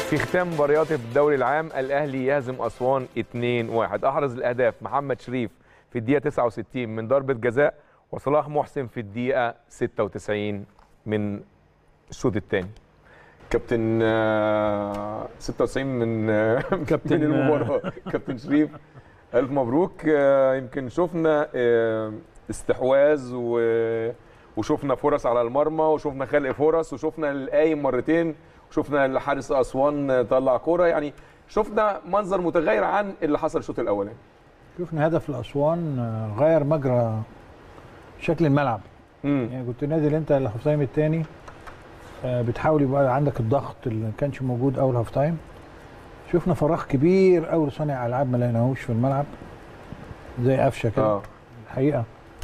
في ختام مباريات الدوري العام الاهلي يهزم اسوان 2-1 احرز الاهداف محمد شريف في الدقيقه 69 من ضربه جزاء وصلاح محسن في الدقيقه 96 من الشوط الثاني كابتن آه، 96 من آه، كابتن، من المباراه كابتن شريف الف مبروك آه، يمكن شفنا آه، استحواذ و وشفنا فرص على المرمى وشفنا خلق فرص وشفنا القايم مرتين وشفنا الحارس اسوان طلع كوره يعني شفنا منظر متغير عن اللي حصل الشوط الاولاني شفنا هدف الاسوان آه، غير مجرى شكل الملعب امم يعني كنت نازل انت الهاف تايم الثاني بتحاول يبقى عندك الضغط اللي ما كانش موجود اول هاف تايم شفنا فراغ كبير قوي صانع العاب ما لقيناهوش في الملعب زي قفشه كده اه الحقيقه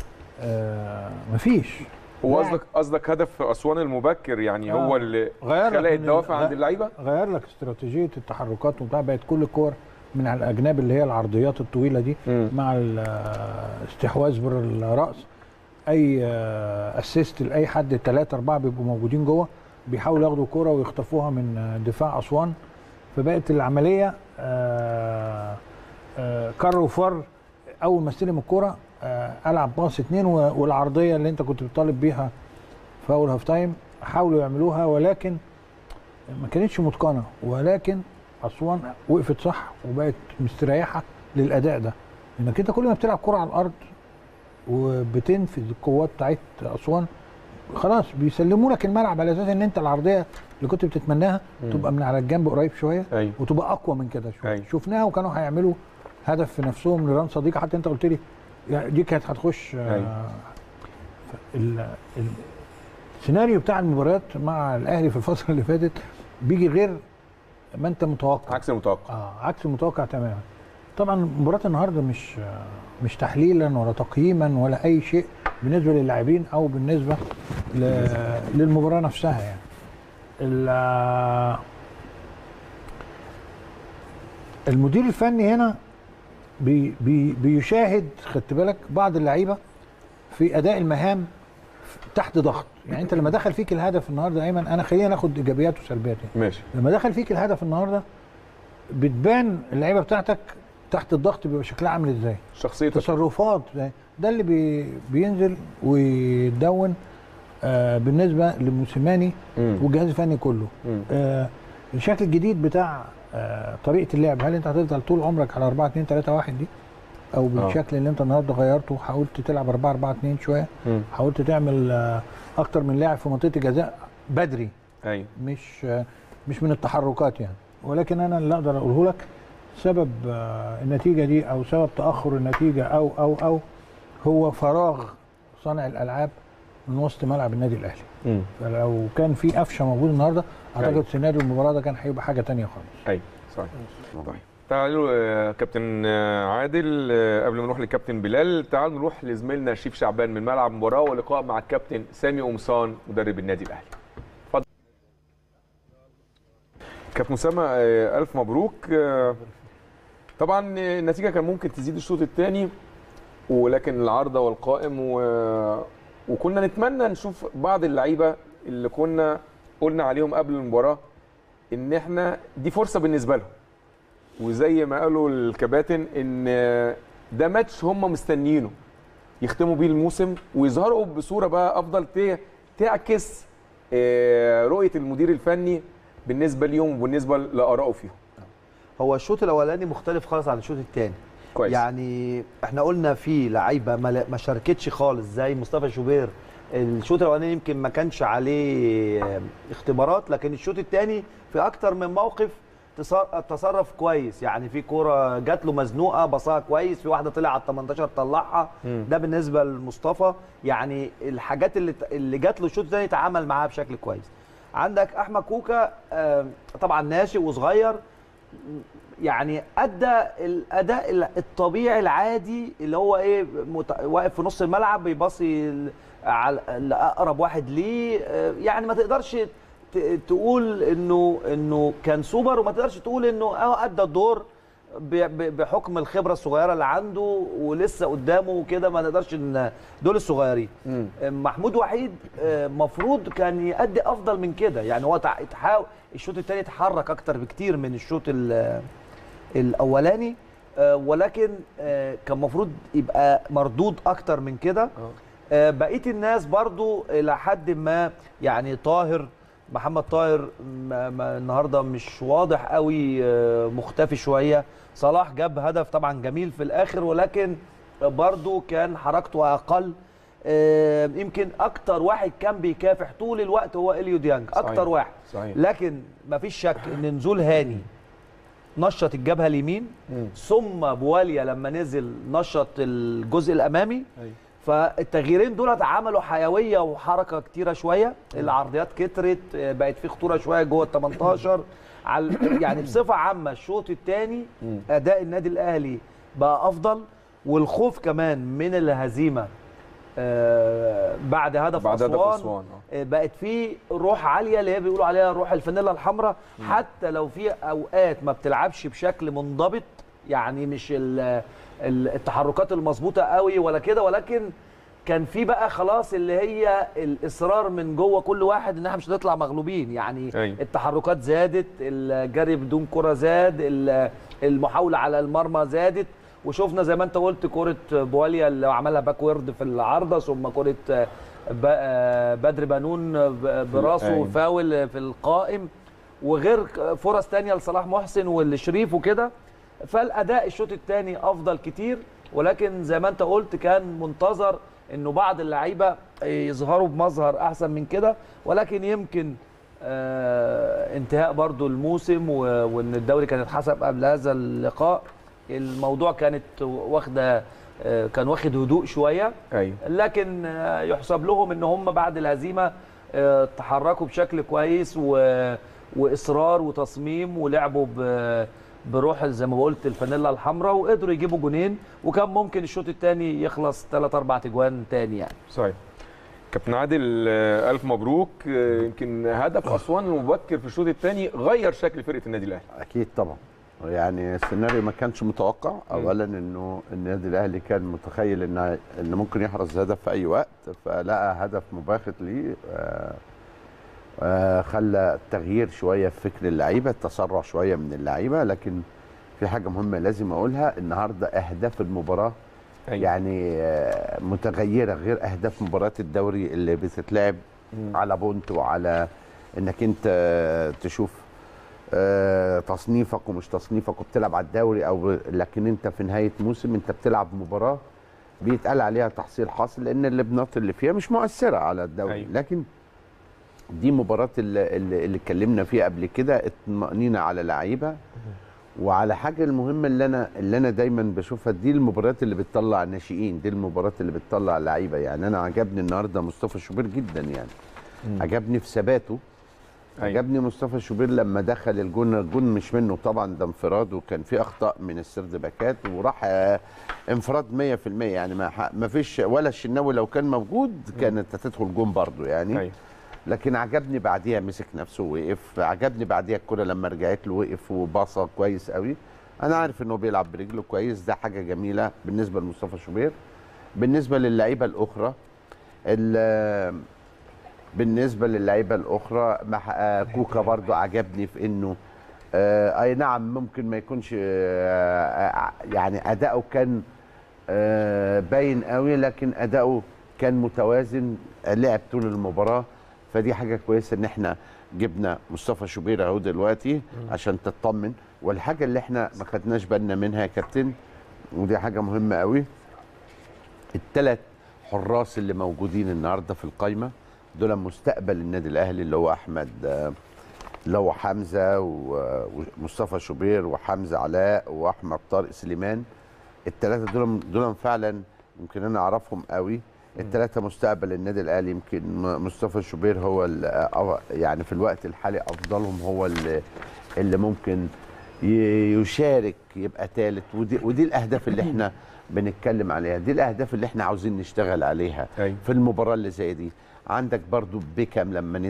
آه مفيش هو لاعب. قصدك قصدك هدف اسوان المبكر يعني آه. هو اللي غير لك خلق من الدوافع ال- عند اللعيبه غير لك استراتيجيه التحركات وبتاع بقت كل الكور من على الاجناب اللي هي العرضيات الطويله دي مم. مع الاستحواذ بر الراس اي اسيست لاي حد ثلاثة أربعة بيبقوا موجودين جوه بيحاولوا ياخدوا كرة ويخطفوها من آه، دفاع أسوان فبقت العملية آه، آه، كر وفر أول ما استلم الكرة آه، ألعب باص اتنين و- والعرضية اللي أنت كنت بتطالب بيها في أول هاف تايم حاولوا يعملوها ولكن ما كانتش متقنة ولكن أسوان وقفت صح وبقت مستريحة للأداء ده انك انت كل ما بتلعب كرة على الارض وبتنفذ القوات بتاعت اسوان خلاص بيسلموا لك الملعب على اساس ان انت العرضيه اللي كنت بتتمناها مم. تبقى من على الجنب قريب شويه ايوه وتبقى اقوى من كده شويه أيوة. شفناها وكانوا هيعملوا هدف في نفسهم لران صديقه حتى انت قلت لي يعني دي كانت هتخش آه، أيوة. ف- ال- ال- السيناريو بتاع المباريات مع الاهلي في الفتره اللي فاتت بيجي غير ما انت متوقع عكس المتوقع اه عكس المتوقع تماما طبعا مباراه النهارده مش مش تحليلا ولا تقييما ولا اي شيء بالنسبه للاعبين او بالنسبه ل... للمباراه نفسها يعني ال- المدير الفني هنا بي بي بيشاهد خدت بالك بعض اللعيبه في اداء المهام تحت ضغط يعني انت لما دخل فيك الهدف النهارده ايمن انا خلينا ناخد ايجابيات وسلبيات يعني. ماشي لما دخل فيك الهدف النهارده بتبان اللعيبه بتاعتك تحت الضغط بيبقى شكلها عامل ازاي شخصيتك تصرفات ده, ده اللي بي بينزل ويدون آه بالنسبه لموسيماني مم. والجهاز الفني كله مم. آه الشكل الجديد بتاع آه طريقه اللعب هل انت هتفضل طول عمرك على 4 2 3 1 دي او بالشكل اللي انت النهارده غيرته حاولت تلعب 4 4 2 شويه مم. حاولت تعمل آه اكتر من لاعب في منطقه الجزاء بدري ايوه مش مش من التحركات يعني ولكن انا اللي اقدر اقوله لك سبب آه، النتيجه دي او سبب تاخر النتيجه او او او هو فراغ صانع الالعاب من وسط ملعب النادي الاهلي مم. فلو كان في قفشه موجود النهارده اعتقد أيوة. سيناريو المباراه ده كان هيبقى حاجه تانية خالص ايوه صحيح طيب تعالوا آه، كابتن آه، عادل آه، قبل ما نروح للكابتن بلال تعالوا نروح لزميلنا شريف شعبان من ملعب المباراه ولقاء مع الكابتن سامي قمصان مدرب النادي الاهلي اتفضل كابتن اسامه آه، الف مبروك آه، طبعا آه، النتيجه كان ممكن تزيد الشوط الثاني ولكن العارضه والقائم و... وكنا نتمنى نشوف بعض اللعيبه اللي كنا قلنا عليهم قبل المباراه ان احنا دي فرصه بالنسبه لهم وزي ما قالوا الكباتن ان ده ماتش هم مستنيينه يختموا بيه الموسم ويظهروا بصوره بقى افضل ت- تعكس آه، رؤيه المدير الفني بالنسبه ليهم وبالنسبه لارائه فيهم هو الشوط الاولاني مختلف خالص عن الشوط الثاني كويس يعني احنا قلنا في لعيبه ما لا- ما شاركتش خالص زي مصطفى شوبير الشوط الاولاني يمكن ما كانش عليه آه، اختبارات لكن الشوط الثاني في اكتر من موقف تص- تصرف كويس يعني في كوره جات له مزنوقه بصاها كويس في واحده طلع على ال 18 طلعها مم. ده بالنسبه لمصطفى يعني الحاجات اللي اللي جات له الشوط الثاني تعامل معاها بشكل كويس عندك احمد كوكا آه، طبعا ناشئ وصغير يعني ادى الاداء الطبيعي العادي اللي هو ايه مت... واقف في نص الملعب بيباصي ل- على لاقرب واحد ليه آه، يعني ما تقدرش ت- تقول انه انه كان سوبر وما تقدرش تقول انه اه ادى الدور ب- ب- بحكم الخبره الصغيره اللي عنده ولسه قدامه كده ما نقدرش ان دول الصغيرين مم. محمود وحيد آه، مفروض كان يأدي افضل من كده يعني هو تع- تحاول الشوط الثاني اتحرك اكتر بكتير من الشوط ال- الاولاني آه، ولكن آه، كان المفروض يبقى مردود اكتر من كده آه، بقيه الناس برضو الى حد ما يعني طاهر محمد طاهر ما ما النهارده مش واضح قوي آه، مختفي شويه صلاح جاب هدف طبعا جميل في الاخر ولكن برضو كان حركته اقل آه، يمكن اكتر واحد كان بيكافح طول الوقت هو اليو ديانج صحيح. اكتر واحد صحيح لكن مفيش شك ان نزول هاني نشط الجبهه اليمين مم. ثم بواليا لما نزل نشط الجزء الامامي أيوة. فالتغييرين دول عملوا حيويه وحركه كتيره شويه العرضيات كترت آه، بقت في خطوره شويه جوه ال 18 على يعني بصفه عامه الشوط الثاني مم. اداء النادي الاهلي بقى افضل والخوف كمان من الهزيمه آه، بعد هدف بعد هدف اسوان أسوان، آه، بقت في روح عاليه اللي هي بيقولوا عليها روح الفانيلا الحمراء حتى لو في اوقات ما بتلعبش بشكل منضبط يعني مش ال- ال- التحركات المظبوطه قوي ولا كده ولكن كان في بقى خلاص اللي هي الاصرار من جوه كل واحد ان احنا مش هنطلع مغلوبين يعني أيوة. التحركات زادت الجري بدون كره زاد ال- المحاوله على المرمى زادت وشفنا زي ما انت قلت كره بواليا اللي عملها باكورد في العارضه ثم كره ب- آه، بدر بنون ب- براسه أيوة. فاول في القائم وغير فرص تانية لصلاح محسن والشريف وكده فالاداء الشوط الثاني افضل كتير ولكن زي ما انت قلت كان منتظر انه بعض اللعيبه يظهروا بمظهر احسن من كده ولكن يمكن آه انتهاء برضو الموسم و- وان الدوري كان اتحسب قبل هذا اللقاء الموضوع كانت واخده آه كان واخد هدوء شويه ايوه لكن آه، يحسب لهم ان هم بعد الهزيمه آه، تحركوا بشكل كويس و... واصرار وتصميم ولعبوا ب... بروح زي ما قلت الفانيلا الحمراء وقدروا يجيبوا جونين وكان ممكن الشوط الثاني يخلص 3 4 تجوان تاني يعني صحيح كابتن عادل آه، الف مبروك آه، يمكن هدف اسوان المبكر في الشوط الثاني غير شكل فرقه النادي الاهلي اكيد طبعا يعني السيناريو ما كانش متوقع اولا انه النادي الاهلي كان متخيل ان ان ممكن يحرز هدف في اي وقت فلقى هدف مباغت ليه آه، آه، خلى تغيير شويه في فكر اللعيبه تسرع شويه من اللعيبه لكن في حاجه مهمه لازم اقولها النهارده اهداف المباراه أيوة. يعني آه، متغيره غير اهداف مباراه الدوري اللي بتتلعب على بونت وعلى انك انت آه، تشوف آه، تصنيفك ومش تصنيفك وبتلعب على الدوري او لكن انت في نهايه موسم انت بتلعب مباراه بيتقال عليها تحصيل حاصل لان اللبنات اللي فيها مش مؤثره على الدوري أيوة. لكن دي مباراه اللي, اللي اللي اتكلمنا فيها قبل كده اطمئنينا على لعيبه وعلى حاجه المهمه اللي انا اللي انا دايما بشوفها دي المباريات اللي بتطلع الناشئين دي المباريات اللي بتطلع اللعيبه يعني انا عجبني النهارده مصطفى شوبير جدا يعني عجبني في ثباته أيوة. عجبني مصطفى شوبير لما دخل الجون الجون مش منه طبعا ده انفراد وكان في اخطاء من السرد باكات وراح آه، انفراد 100% يعني ما ح- ما فيش ولا الشناوي لو كان موجود كانت هتدخل جون برضه يعني ايوه لكن عجبني بعديها مسك نفسه ووقف عجبني بعديها الكره لما رجعت له وقف وباصه كويس قوي انا عارف انه بيلعب برجله كويس ده حاجه جميله بالنسبه لمصطفى شوبير بالنسبه للعيبه الاخرى ال- بالنسبه للعيبه الاخرى مع آه، كوكا برضو عجبني في انه آه اي نعم ممكن ما يكونش آه آه، يعني اداؤه كان آه باين قوي لكن اداؤه كان متوازن آه، لعب طول المباراه فدي حاجه كويسه ان احنا جبنا مصطفى شوبير اهو دلوقتي عشان تطمن والحاجه اللي احنا ما خدناش بالنا منها يا كابتن ودي حاجه مهمه قوي الثلاث حراس اللي موجودين النهارده في القايمه دول مستقبل النادي الاهلي اللي هو احمد آه، اللي هو حمزه و- ومصطفى شوبير وحمزه علاء واحمد طارق سليمان الثلاثه دول دول فعلا يمكن انا اعرفهم قوي الثلاثه مستقبل النادي الاهلي يمكن م- مصطفى شوبير هو ال- أو- يعني في الوقت الحالي افضلهم هو اللي اللي ممكن ي- يشارك يبقى ثالث ودي ودي الاهداف اللي احنا بنتكلم عليها دي الاهداف اللي احنا عاوزين نشتغل عليها أيوة. في المباراه اللي زي دي عندك برضو بيكام لما نزل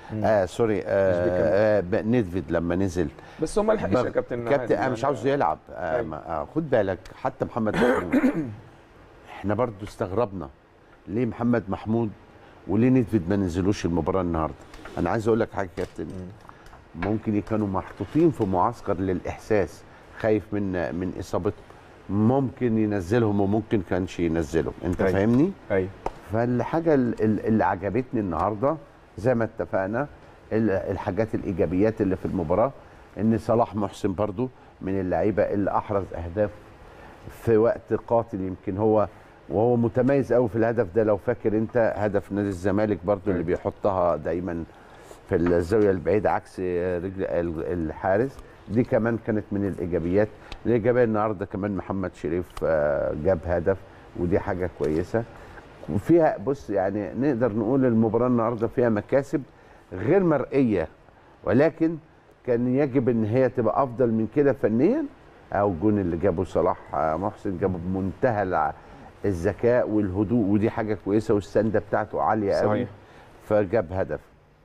آه سوري بيكمل. آه آه ب- نيدفيد لما نزل بس هو ما لحقش يا بغ- كابتن كابتن عادل انا مش يعني. عاوزه يلعب آه أيوة. ما- آه خد بالك حتى محمد محمود احنا برضو استغربنا ليه محمد محمود وليه نيدفيد ما نزلوش المباراه النهارده انا عايز اقول لك حاجه يا كابتن ممكن كانوا محطوطين في معسكر للاحساس خايف من من اصابته ممكن ينزلهم وممكن كانش ينزلهم انت أيوة. فاهمني ايوه فالحاجه ال- ال- اللي عجبتني النهارده زي ما اتفقنا ال- الحاجات الايجابيات اللي في المباراه ان صلاح محسن برضو من اللعيبه اللي احرز اهداف في وقت قاتل يمكن هو وهو متميز قوي في الهدف ده لو فاكر انت هدف نادي الزمالك برضو اللي أيوة. بيحطها دايما في الزاويه البعيده عكس رجل ال- الحارس دي كمان كانت من الايجابيات الايجابيه النهارده كمان محمد شريف آه، جاب هدف ودي حاجه كويسه وفيها بص يعني نقدر نقول المباراه النهارده فيها مكاسب غير مرئيه ولكن كان يجب ان هي تبقى افضل من كده فنيا او الجون اللي جابه صلاح آه، محسن جابه بمنتهى الع- الذكاء والهدوء ودي حاجه كويسه والسنده بتاعته عاليه قوي صحيح. فجاب هدف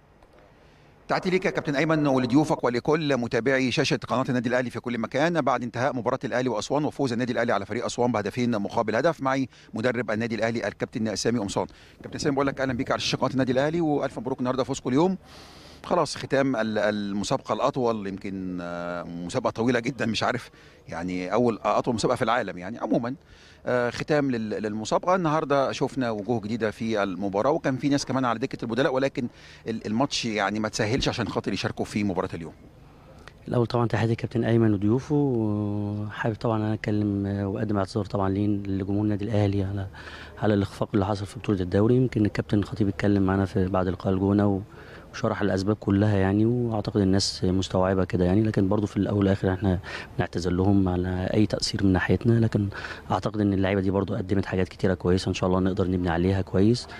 تحياتي ليك يا كابتن ايمن ولضيوفك ولكل متابعي شاشه قناه النادي الاهلي في كل مكان بعد انتهاء مباراه الاهلي واسوان وفوز النادي الاهلي على فريق اسوان بهدفين مقابل هدف معي مدرب النادي الاهلي الكابتن سامي قمصان كابتن سامي بقول لك اهلا بيك على شاشه قناه النادي الاهلي والف مبروك النهارده فوزكم اليوم خلاص ختام ال- المسابقه الاطول يمكن آه، مسابقه طويله جدا مش عارف يعني اول اطول مسابقه في العالم يعني عموما آه، ختام لل- للمسابقه النهارده شفنا وجوه جديده في المباراه وكان في ناس كمان على دكه البدلاء ولكن ال- الماتش يعني ما تسهلش عشان خاطر يشاركوا في مباراه اليوم الاول طبعا تحياتي كابتن ايمن وضيوفه وحابب طبعا انا اتكلم واقدم اعتذار طبعا ليه لجمهور النادي الاهلي على على الاخفاق اللي حصل في بطوله الدوري يمكن الكابتن الخطيب اتكلم معانا في بعد لقاء الجونه و- وشرح الاسباب كلها يعني واعتقد الناس مستوعبه كده يعني لكن برضو في الاول والاخر احنا بنعتذر لهم على اي تاثير من ناحيتنا لكن اعتقد ان اللعيبه دي برضو قدمت حاجات كتيره كويسه ان شاء الله نقدر نبني عليها كويس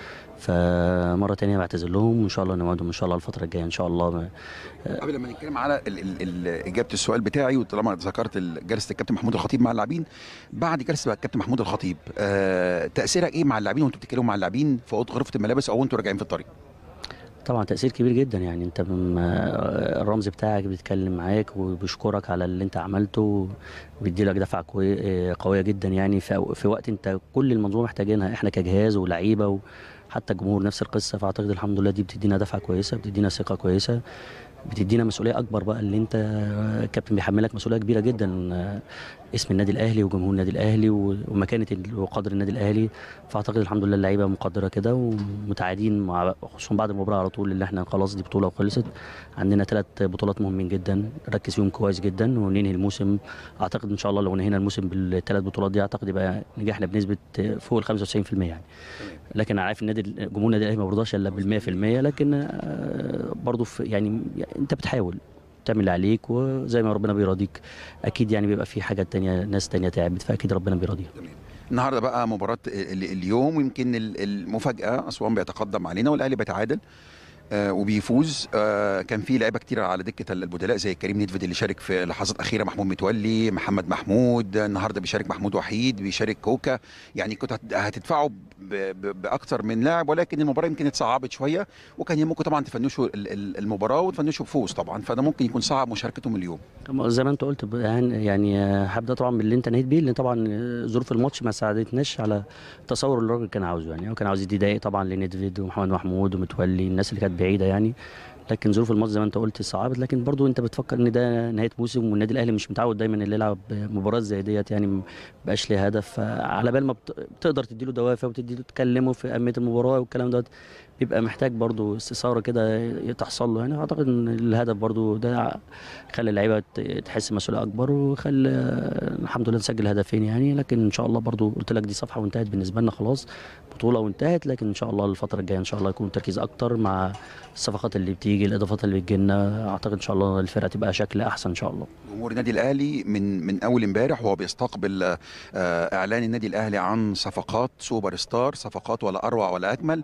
فمره تانية بعتذر لهم وان شاء الله نوعدهم ان شاء الله الفتره الجايه ان شاء الله قبل ما نتكلم على ال ال ال اجابه السؤال بتاعي وطالما ذكرت ال- جلسه الكابتن محمود الخطيب مع اللاعبين بعد جلسه الكابتن محمود الخطيب آه تاثيرك ايه مع اللاعبين وانتوا بتتكلموا مع اللاعبين في اوضه غرفه الملابس او انتوا راجعين في الطريق طبعا تأثير كبير جدا يعني انت من الرمز بتاعك بيتكلم معاك وبيشكرك على اللي انت عملته وبيدي لك دفعة كوي- قوية جدا يعني في, في وقت انت كل المنظومة محتاجينها احنا كجهاز ولعيبة وحتى الجمهور نفس القصة فاعتقد الحمد لله دي بتدينا دفعة كويسة بتدينا ثقة كويسة بتدينا مسؤولية أكبر بقى اللي أنت كابتن بيحملك مسؤولية كبيرة جدا اسم النادي الأهلي وجمهور النادي الأهلي ومكانة ال- وقدر النادي الأهلي فأعتقد الحمد لله اللعيبة مقدرة كده ومتعادين مع خصوصا بعد المباراة على طول اللي احنا خلاص دي بطولة وخلصت عندنا ثلاث بطولات مهمين جدا نركز فيهم كويس جدا وننهي الموسم أعتقد إن شاء الله لو نهينا الموسم بالثلاث بطولات دي أعتقد يبقى نجحنا بنسبة فوق ال 95% يعني لكن انا عارف النادي جمهور النادي الاهلي ما بيرضاش الا بال 100% لكن آه، برضه في يعني انت بتحاول تعمل اللي عليك وزي ما ربنا بيراضيك اكيد يعني بيبقى في حاجات تانية ناس تانية تعبت فاكيد ربنا بيراضيها النهارده بقى مباراه ال- اليوم ويمكن ال- المفاجاه اسوان بيتقدم علينا والاهلي بيتعادل آه وبيفوز آه كان في لعيبه كتير على دكه البدلاء زي كريم نيدفيد اللي شارك في لحظات اخيره محمود متولي محمد محمود النهارده بيشارك محمود وحيد بيشارك كوكا يعني كنت هت- هتدفعوا ب- ب- باكتر من لاعب ولكن المباراه يمكن اتصعبت شويه وكان يهمكم طبعا تفنشوا ال- ال- المباراه وتفنشوا بفوز طبعا فده ممكن يكون صعب مشاركتهم اليوم زي ما انت قلت ب- يعني- يعني آه، هبدا طبعا باللي انت نهيت بيه لان طبعا آه، ظروف الماتش ما ساعدتناش على التصور اللي الراجل كان عاوزه يعني هو كان عاوز يدي دقايق طبعا لنيدفيد ومحمد محمود ومتولي الناس اللي كانت بعيده يعني لكن ظروف الماتش زي ما انت قلت صعبت لكن برضو انت بتفكر ان ده نهايه موسم والنادي الاهلي مش متعود دايما اللي يلعب مباراه زي ديت يعني ما بقاش ليه هدف على بال ما بت- بتقدر تديله دوافع وتديله تكلمه في اهميه المباراه والكلام دوت بيبقى محتاج برضو استثاره كده تحصل له يعني اعتقد ان الهدف برضو ده خلى اللعيبه ت- تحس مسؤوليه اكبر وخلى الحمد لله نسجل هدفين يعني لكن ان شاء الله برضو قلت لك دي صفحه وانتهت بالنسبه لنا خلاص بطوله وانتهت لكن ان شاء الله الفتره الجايه ان شاء الله يكون تركيز اكتر مع الصفقات اللي بتيجي الاضافات اللي بتجي لنا اعتقد ان شاء الله الفرقه تبقى شكل احسن ان شاء الله جمهور النادي الاهلي من من اول امبارح وهو بيستقبل آه، اعلان النادي الاهلي عن صفقات سوبر ستار صفقات ولا اروع ولا اجمل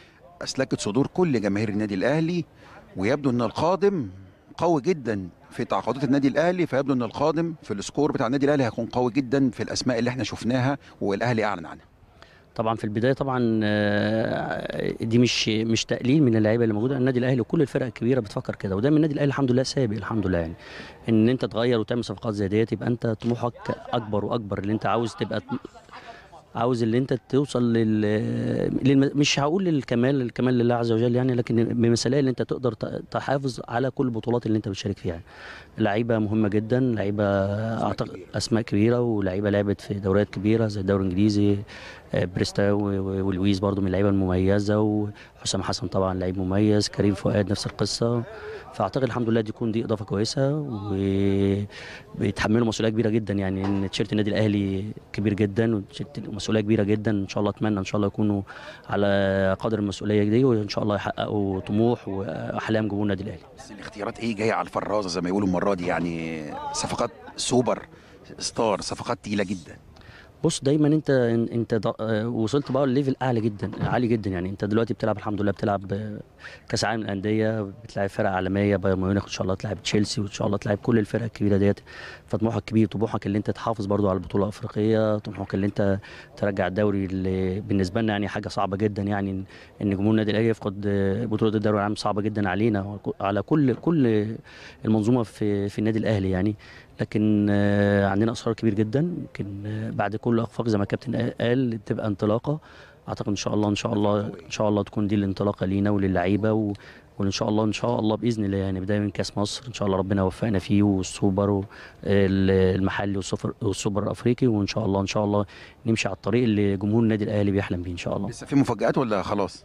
اسلكت صدور كل جماهير النادي الاهلي ويبدو ان القادم قوي جدا في تعاقدات النادي الاهلي فيبدو ان القادم في السكور بتاع النادي الاهلي هيكون قوي جدا في الاسماء اللي احنا شفناها والاهلي اعلن عنها طبعا في البدايه طبعا آه، دي مش مش تقليل من اللعيبه اللي موجوده النادي الاهلي وكل الفرق الكبيره بتفكر كده ودايما النادي الاهلي الحمد لله سابق الحمد لله يعني ان انت تغير وتعمل صفقات زي ديت يبقى انت طموحك اكبر واكبر اللي انت عاوز تبقى عاوز اللي انت توصل لل, للم... مش هقول للكمال الكمال لله عز وجل يعني لكن بمثاليه اللي انت تقدر ت- تحافظ على كل البطولات اللي انت بتشارك فيها لعيبه مهمه جدا لعيبه اعتقد اسماء كبيره ولعيبه لعبت في دوريات كبيره زي الدوري الانجليزي آه، بريستا و- و- ولويس برضو من اللعيبه المميزه وحسام حسن طبعا لعيب مميز كريم فؤاد نفس القصه فاعتقد الحمد لله دي تكون دي اضافه كويسه وبيتحملوا مسؤوليه كبيره جدا يعني ان تيشيرت النادي الاهلي كبير جدا وتيشيرت مسؤوليه كبيره جدا ان شاء الله اتمنى ان شاء الله يكونوا على قدر المسؤوليه دي وان شاء الله يحققوا طموح واحلام جمهور النادي الاهلي بس الاختيارات ايه جايه على الفرازه زي ما يقولوا المره دي يعني صفقات سوبر ستار صفقات تقيله جدا بص دايما انت انت ض- آه، وصلت بقى لليفل اعلى جدا عالي جدا يعني انت دلوقتي بتلعب الحمد لله بتلعب آه، كاس عالم الانديه بتلعب فرق عالميه بايرن ميونخ ان شاء الله تلعب تشيلسي وان شاء الله تلعب كل الفرق الكبيره ديت فطموحك كبير طموحك اللي انت تحافظ برضو على البطوله الافريقيه طموحك اللي انت ترجع الدوري اللي بالنسبه لنا يعني حاجه صعبه جدا يعني ان ان جمهور النادي الاهلي يفقد آه، بطوله الدوري العام صعبه جدا علينا على كل كل المنظومه في في النادي الاهلي يعني لكن آه، عندنا اصرار كبير جدا يمكن آه، بعد كل اخفاق زي ما الكابتن قال تبقى انطلاقه اعتقد ان شاء الله ان شاء الله ان شاء الله تكون دي الانطلاقه لينا وللعيبه و... وان شاء الله ان شاء الله باذن الله يعني بدايه من كاس مصر ان شاء الله ربنا يوفقنا فيه والسوبر و- ال- المحلي والسوبر والسوبر الافريقي وان شاء الله ان شاء الله نمشي على الطريق اللي جمهور النادي الاهلي بيحلم بيه ان شاء الله لسه في مفاجات ولا خلاص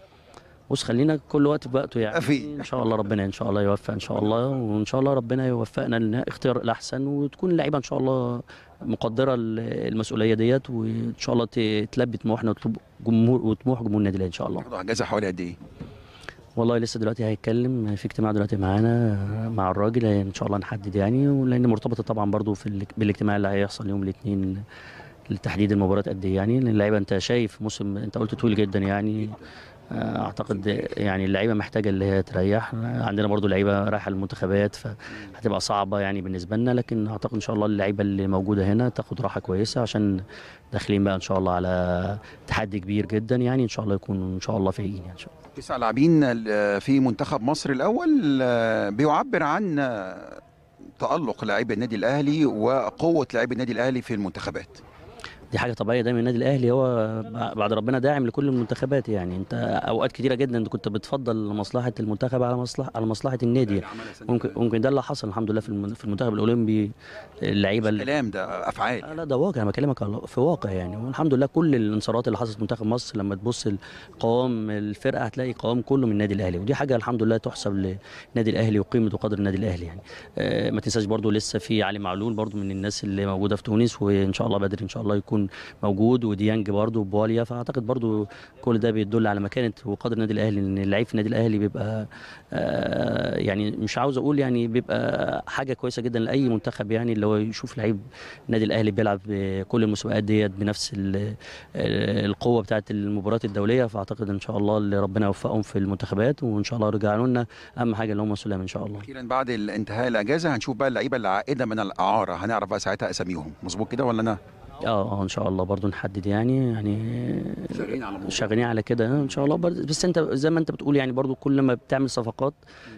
بص خلينا كل وقت بوقته يعني في. ان شاء الله ربنا ان شاء الله يوفق ان شاء الله وان شاء الله ربنا يوفقنا لاختيار الاحسن وتكون اللعيبه ان شاء الله مقدره ال- المسؤوليه ديت وان شاء الله ت- تلبي طموحنا وتلب- جمهور وطموح جمهور النادي الاهلي ان شاء الله برضه اجازه حوالي قد ايه والله لسه دلوقتي هيتكلم في اجتماع دلوقتي معانا مع الراجل ان شاء الله نحدد يعني ولان مرتبطه طبعا برضو في ال- بالاجتماع اللي هيحصل يوم الاثنين لتحديد المباراه قد ايه يعني لان اللعيبه انت شايف موسم انت قلت طويل جدا يعني آه، اعتقد يعني اللعيبه محتاجه اللي هي تريح عندنا برضو لعيبه رايحه المنتخبات فهتبقى صعبه يعني بالنسبه لنا لكن اعتقد ان شاء الله اللعيبه اللي موجوده هنا تاخد راحه كويسه عشان داخلين بقى ان شاء الله على تحدي كبير جدا يعني ان شاء الله يكونوا ان شاء الله فايقين يعني ان شاء الله تسع لاعبين ال- في منتخب مصر الاول آه، بيعبر عن آه، تألق لاعبي النادي الاهلي وقوه لاعبي النادي الاهلي في المنتخبات دي حاجه طبيعيه دايما النادي الاهلي هو بعد ربنا داعم لكل المنتخبات يعني انت اوقات كتيره جدا انت كنت بتفضل مصلحه المنتخب على مصلحه على مصلحه النادي ممكن ممكن ده اللي حصل الحمد لله في الم- في المنتخب الاولمبي اللعيبه اللي كلام ده افعال لا لا ده واقع انا بكلمك على- في واقع يعني والحمد لله كل الانتصارات اللي حصلت في منتخب مصر لما تبص القوام الفرقه هتلاقي قوام كله من النادي الاهلي ودي حاجه الحمد لله تحسب للنادي الاهلي وقيمه وقدر النادي الاهلي يعني آه، ما تنساش برضو لسه في علي معلول برضو من الناس اللي موجوده في تونس وان شاء الله بدري ان شاء الله يكون موجود وديانج برضو وبواليا فاعتقد برضو كل ده بيدل على مكانه وقدر النادي الاهلي ان اللعيب في النادي الاهلي بيبقى آه، يعني مش عاوز اقول يعني بيبقى حاجه كويسه جدا لاي منتخب يعني اللي هو يشوف لعيب النادي الاهلي بيلعب كل المسابقات ديت بنفس ال- القوه بتاعه المباريات الدوليه فاعتقد ان شاء الله اللي ربنا يوفقهم في المنتخبات وان شاء الله يرجعوا لنا اهم حاجه اللي هم سلام ان شاء الله اخيرا بعد انتهاء الاجازه هنشوف بقى اللعيبه العائده من الاعاره هنعرف بقى ساعتها اساميهم مظبوط كده ولا انا اه اه ان شاء الله برضو نحدد يعني يعني شغالين على شغالين على كده ان شاء الله برضو بس انت زي ما انت بتقول يعني برضو كل ما بتعمل صفقات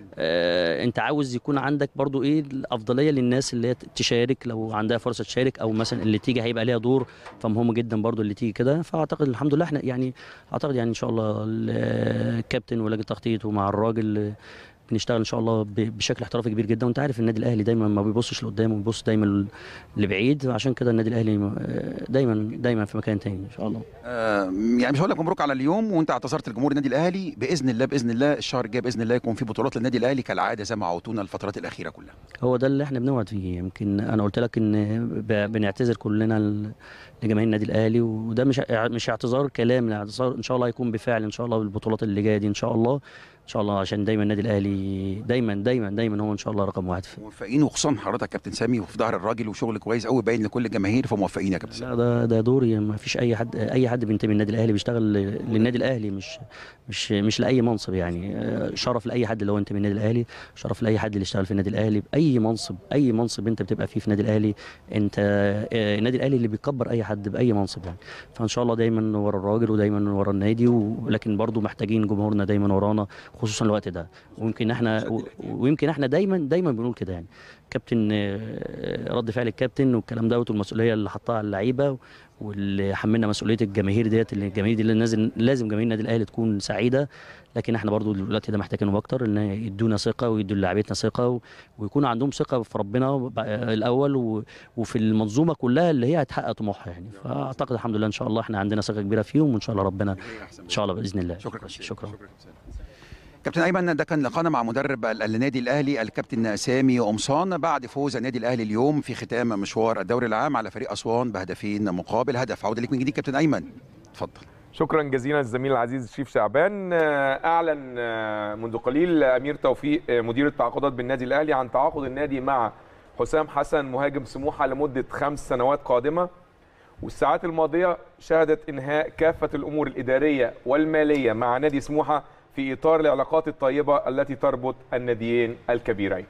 آه انت عاوز يكون عندك برضو ايه الافضليه للناس اللي هي تشارك لو عندها فرصه تشارك او مثلا اللي تيجي هيبقى ليها دور فمهم جدا برضو اللي تيجي كده فاعتقد الحمد لله احنا يعني اعتقد يعني ان شاء الله الكابتن ولجنه التخطيط ومع الراجل بنشتغل ان شاء الله ب- بشكل احترافي كبير جدا وانت عارف النادي الاهلي دايما ما بيبصش لقدام وبيبص دايما لبعيد عشان كده النادي الاهلي آه، دايما دايما في مكان تاني ان شاء الله آه يعني مش هقول لك مبروك على اليوم وانت اعتذرت لجمهور النادي الاهلي باذن الله باذن الله الشهر الجاي باذن الله يكون في بطولات للنادي الاهلي كالعاده زي ما عودتونا الفترات الاخيره كلها هو ده اللي احنا بنوعد فيه يمكن انا قلت لك ان ب- بنعتذر كلنا ل- لجماهير النادي الاهلي وده مش مش اعتذار كلام لا، اعتذار ان شاء الله هيكون بفعل ان شاء الله بالبطولات اللي جايه دي ان شاء الله ان شاء الله عشان دايما النادي الاهلي دايما دايما دايما هو ان شاء الله رقم واحد في موفقين وخصوصا حضرتك كابتن سامي وفي ظهر الراجل وشغل كويس قوي باين لكل الجماهير فموفقين يا كابتن سامي لا ده ده دوري ما فيش اي حد اي حد بينتمي للنادي الاهلي بيشتغل للنادي الاهلي مش مش مش لاي منصب يعني آه، شرف لاي حد اللي هو ينتمي للنادي الاهلي شرف لاي حد اللي يشتغل في النادي الاهلي باي منصب اي منصب انت بتبقى فيه في النادي الاهلي انت آه، النادي الاهلي اللي بيكبر اي حد باي منصب يعني فان شاء الله دايما ورا الراجل ودايما ورا النادي ولكن برضو محتاجين جمهورنا دايما ورانا خصوصا الوقت ده ويمكن احنا و- ويمكن احنا دايما دايما بنقول كده يعني كابتن آه، رد فعل الكابتن والكلام دوت والمسؤوليه اللي حطها على اللعيبه واللي حملنا مسؤوليه الجماهير ديت اللي الجماهير دي اللي لازم لازم جماهير النادي الاهلي تكون سعيده لكن احنا برضو الوقت ده محتاجينهم اكتر ان يدونا ثقه ويدوا لعيبتنا ثقه و- ويكون عندهم ثقه في ربنا بقى- الاول و- وفي المنظومه كلها اللي هي هتحقق طموحها يعني فاعتقد الحمد لله ان شاء الله احنا عندنا ثقه كبيره فيهم وان شاء الله ربنا ان شاء الله باذن الله شكرا كابتن شكرا كابتن ايمن ده كان لقاءنا مع مدرب ال- النادي الاهلي الكابتن سامي قمصان بعد فوز النادي الاهلي اليوم في ختام مشوار الدوري العام على فريق اسوان بهدفين مقابل هدف عوده ليك من جديد كابتن ايمن اتفضل شكرا جزيلا الزميل العزيز شريف شعبان آه، اعلن آه، منذ قليل امير توفيق آه، مدير التعاقدات بالنادي الاهلي عن تعاقد النادي مع حسام حسن مهاجم سموحه لمده خمس سنوات قادمه والساعات الماضيه شهدت انهاء كافه الامور الاداريه والماليه مع نادي سموحه في اطار العلاقات الطيبه التي تربط الناديين الكبيرين.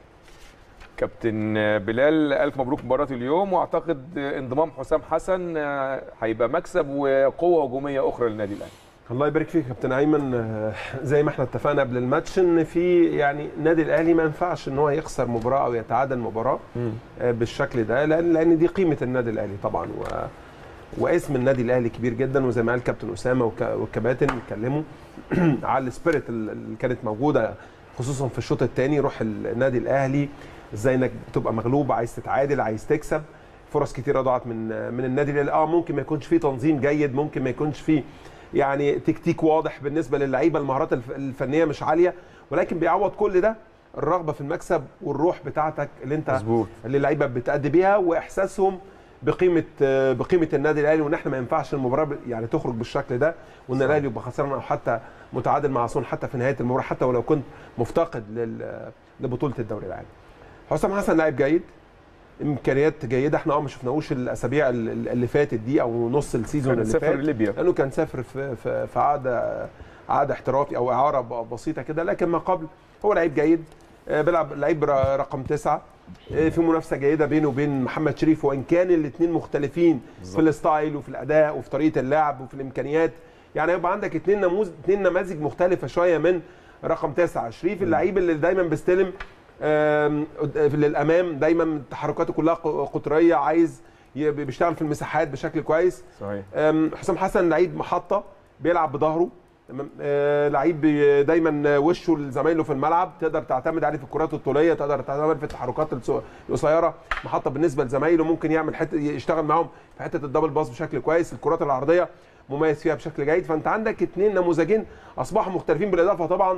كابتن بلال الف مبروك مباراه اليوم واعتقد انضمام حسام حسن آه، هيبقى مكسب وقوه هجوميه اخرى للنادي الاهلي. الله يبارك فيك يا كابتن ايمن آه، زي ما احنا اتفقنا قبل الماتش ان في يعني النادي الاهلي ما ينفعش ان هو يخسر مباراه او يتعادل مباراه آه، بالشكل ده لان لان دي قيمه النادي الاهلي طبعا و واسم النادي الاهلي كبير جدا وزي ما قال كابتن اسامه وك- والكباتن اتكلموا على السبيريت اللي كانت موجوده خصوصا في الشوط الثاني روح النادي الاهلي ازاي انك تبقى مغلوب عايز تتعادل عايز تكسب فرص كتيره ضاعت من من النادي الاهلي اه ممكن ما يكونش فيه تنظيم جيد ممكن ما يكونش فيه يعني تكتيك واضح بالنسبه للعيبه المهارات الف- الفنيه مش عاليه ولكن بيعوض كل ده الرغبه في المكسب والروح بتاعتك اللي انت مظبوط اللي اللعيبه بتأدي بيها واحساسهم بقيمه بقيمه النادي الاهلي وان احنا ما ينفعش المباراه ب- يعني تخرج بالشكل ده وان صح. الاهلي يبقى خسران او حتى متعادل مع اسوان حتى في نهايه المباراه حتى ولو كنت مفتقد لل- لبطوله الدوري العام. حسام حسن لاعب جيد امكانيات جيده احنا اه ما شفناهوش الاسابيع ال- اللي فاتت دي او نص السيزون كان اللي سافر فات ليبيا لانه كان سافر في في, في عقد عقد احترافي او اعاره ب- بسيطه كده لكن ما قبل هو لعيب جيد آه، بيلعب لعيب ر- رقم تسعه آه، في منافسه جيده بينه وبين محمد شريف وان كان الاثنين مختلفين في الستايل وفي الاداء وفي طريقه اللعب وفي الامكانيات يعني يبقى عندك اثنين نموذج اثنين نماذج مختلفه شويه من رقم تسعه شريف اللعيب اللي دايما بيستلم آم، قد- للامام دايما تحركاته كلها ق- قطريه عايز ي- بيشتغل في المساحات بشكل كويس صحيح أم، حسام حسن لعيب محطه بيلعب بظهره تمام آه، لعيب بي- دايما وشه لزمايله في الملعب تقدر تعتمد عليه في الكرات الطوليه تقدر تعتمد في التحركات السو- القصيره محطه بالنسبه لزمايله ممكن يعمل حته يشتغل معاهم في حته الدبل باص بشكل كويس الكرات العرضيه مميز فيها بشكل جيد فانت عندك اثنين نموذجين اصبحوا مختلفين بالاضافه طبعا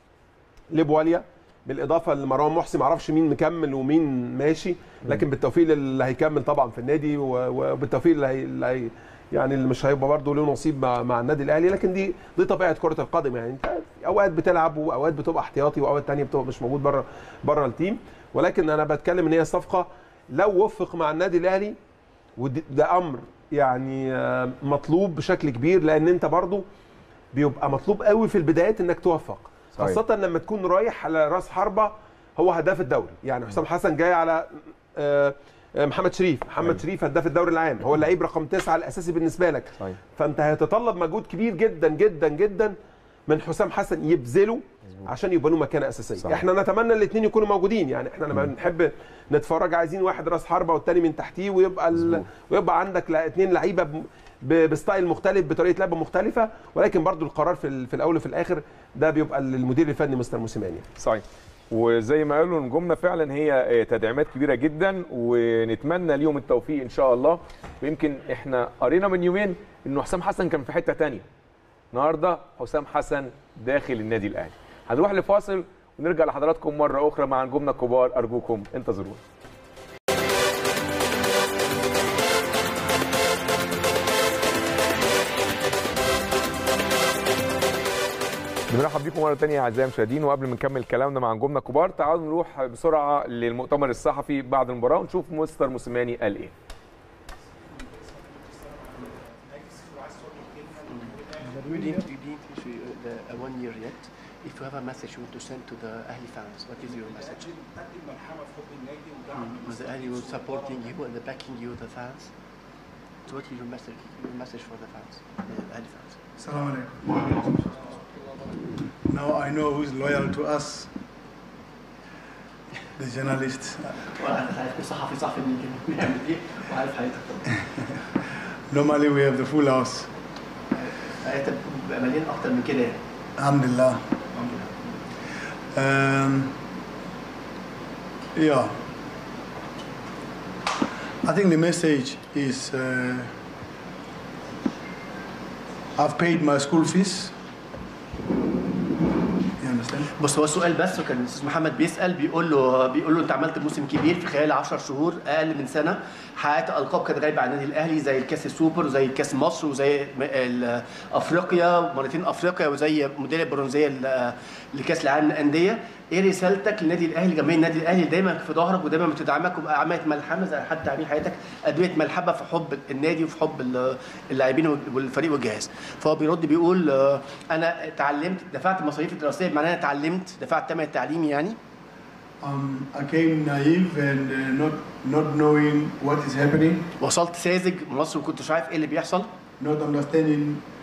لبواليا بالاضافه لمروان محسن ما اعرفش مين مكمل ومين ماشي لكن بالتوفيق اللي هيكمل طبعا في النادي و- وبالتوفيق اللي هي, اللي هي يعني اللي مش هيبقى برضه له نصيب مع, مع النادي الاهلي لكن دي دي طبيعه كره القدم يعني انت اوقات بتلعب واوقات بتبقى احتياطي واوقات تانية بتبقى مش موجود بره بره التيم ولكن انا بتكلم ان هي صفقه لو وفق مع النادي الاهلي وده امر يعني آه، مطلوب بشكل كبير لان انت برضه بيبقى مطلوب قوي في البدايات انك توفق صحيح. خاصه لما تكون رايح على راس حربه هو هداف الدوري يعني حسام حسن جاي على آه، آه، محمد شريف محمد أيوة. شريف هداف الدوري العام هو اللعيب رقم تسعة الاساسي بالنسبه لك صحيح فانت هيتطلب مجهود كبير جدا جدا جدا من حسام حسن يبذله عشان يبقى له مكانه اساسيه صح. صحيح. احنا نتمنى الاثنين يكونوا موجودين يعني احنا لما بنحب نتفرج عايزين واحد راس حربه والتاني من تحتيه ويبقى ال... مظبوط. ويبقى عندك اثنين لعيبه ب... ب... بستايل مختلف بطريقه لعب مختلفه ولكن برضو القرار في, ال... في الاول وفي الاخر ده بيبقى للمدير الفني مستر موسيماني صحيح وزي ما قالوا نجومنا فعلا هي آه، تدعيمات كبيره جدا ونتمنى ليهم التوفيق ان شاء الله ويمكن احنا قرينا من يومين انه حسام حسن كان في حته تانية النهارده حسام حسن داخل النادي الاهلي هنروح لفاصل ونرجع لحضراتكم مره اخرى مع نجومنا الكبار ارجوكم انتظرونا بنرحب بيكم مره ثانيه اعزائي المشاهدين وقبل ما نكمل كلامنا مع نجومنا الكبار تعالوا نروح بسرعه للمؤتمر الصحفي بعد المباراه ونشوف مستر موسيماني قال ايه We didn't, we didn't finish uh, the uh, one year yet. If you have a message you want to send to the Ahli fans, what is your message? Mm, The Ahli was supporting you and backing you, the fans. So what is your message, your messess for the fans, the Ahli fans? Assalamu alaikum. Now I know who's loyal to us, the journalists. وأنا عارف صحفي صحفي بنعمل إيه وعارف حياتك طبعا. Normally we have the full house. حياتك بيبقى مليان أكتر من كده يعني. Alhamdulillah. Um, yeah. I think the message is uh, I've paid my school fees. You understand? بص هو السؤال بس وكان الاستاذ محمد بيسال بيقول له بيقول له انت عملت موسم كبير في خلال 10 شهور اقل من سنه حققت القاب كانت غايبه عن النادي الاهلي زي الكاس السوبر وزي كاس مصر وزي م- ال- افريقيا مرتين افريقيا وزي ميداليه برونزيه ل- لكاس العالم للانديه ايه رسالتك للنادي الاهلي جماهير النادي الاهلي اللي دايما في ظهرك ودايما بتدعمك وبقى عملت ملحمه زي حتى تعبير حياتك ادويه ملحمه في حب النادي وفي حب ال- اللاعبين والفريق والجهاز فهو بيرد بيقول آه، انا اتعلمت دفعت المصاريف الدراسيه بمعنى انا اتعلمت دفعت ثمن التعليمي يعني Um, I came naive and uh, not not knowing what is happening, وصلت ساذج مصر ما كنتش عارف ايه اللي بيحصل not understanding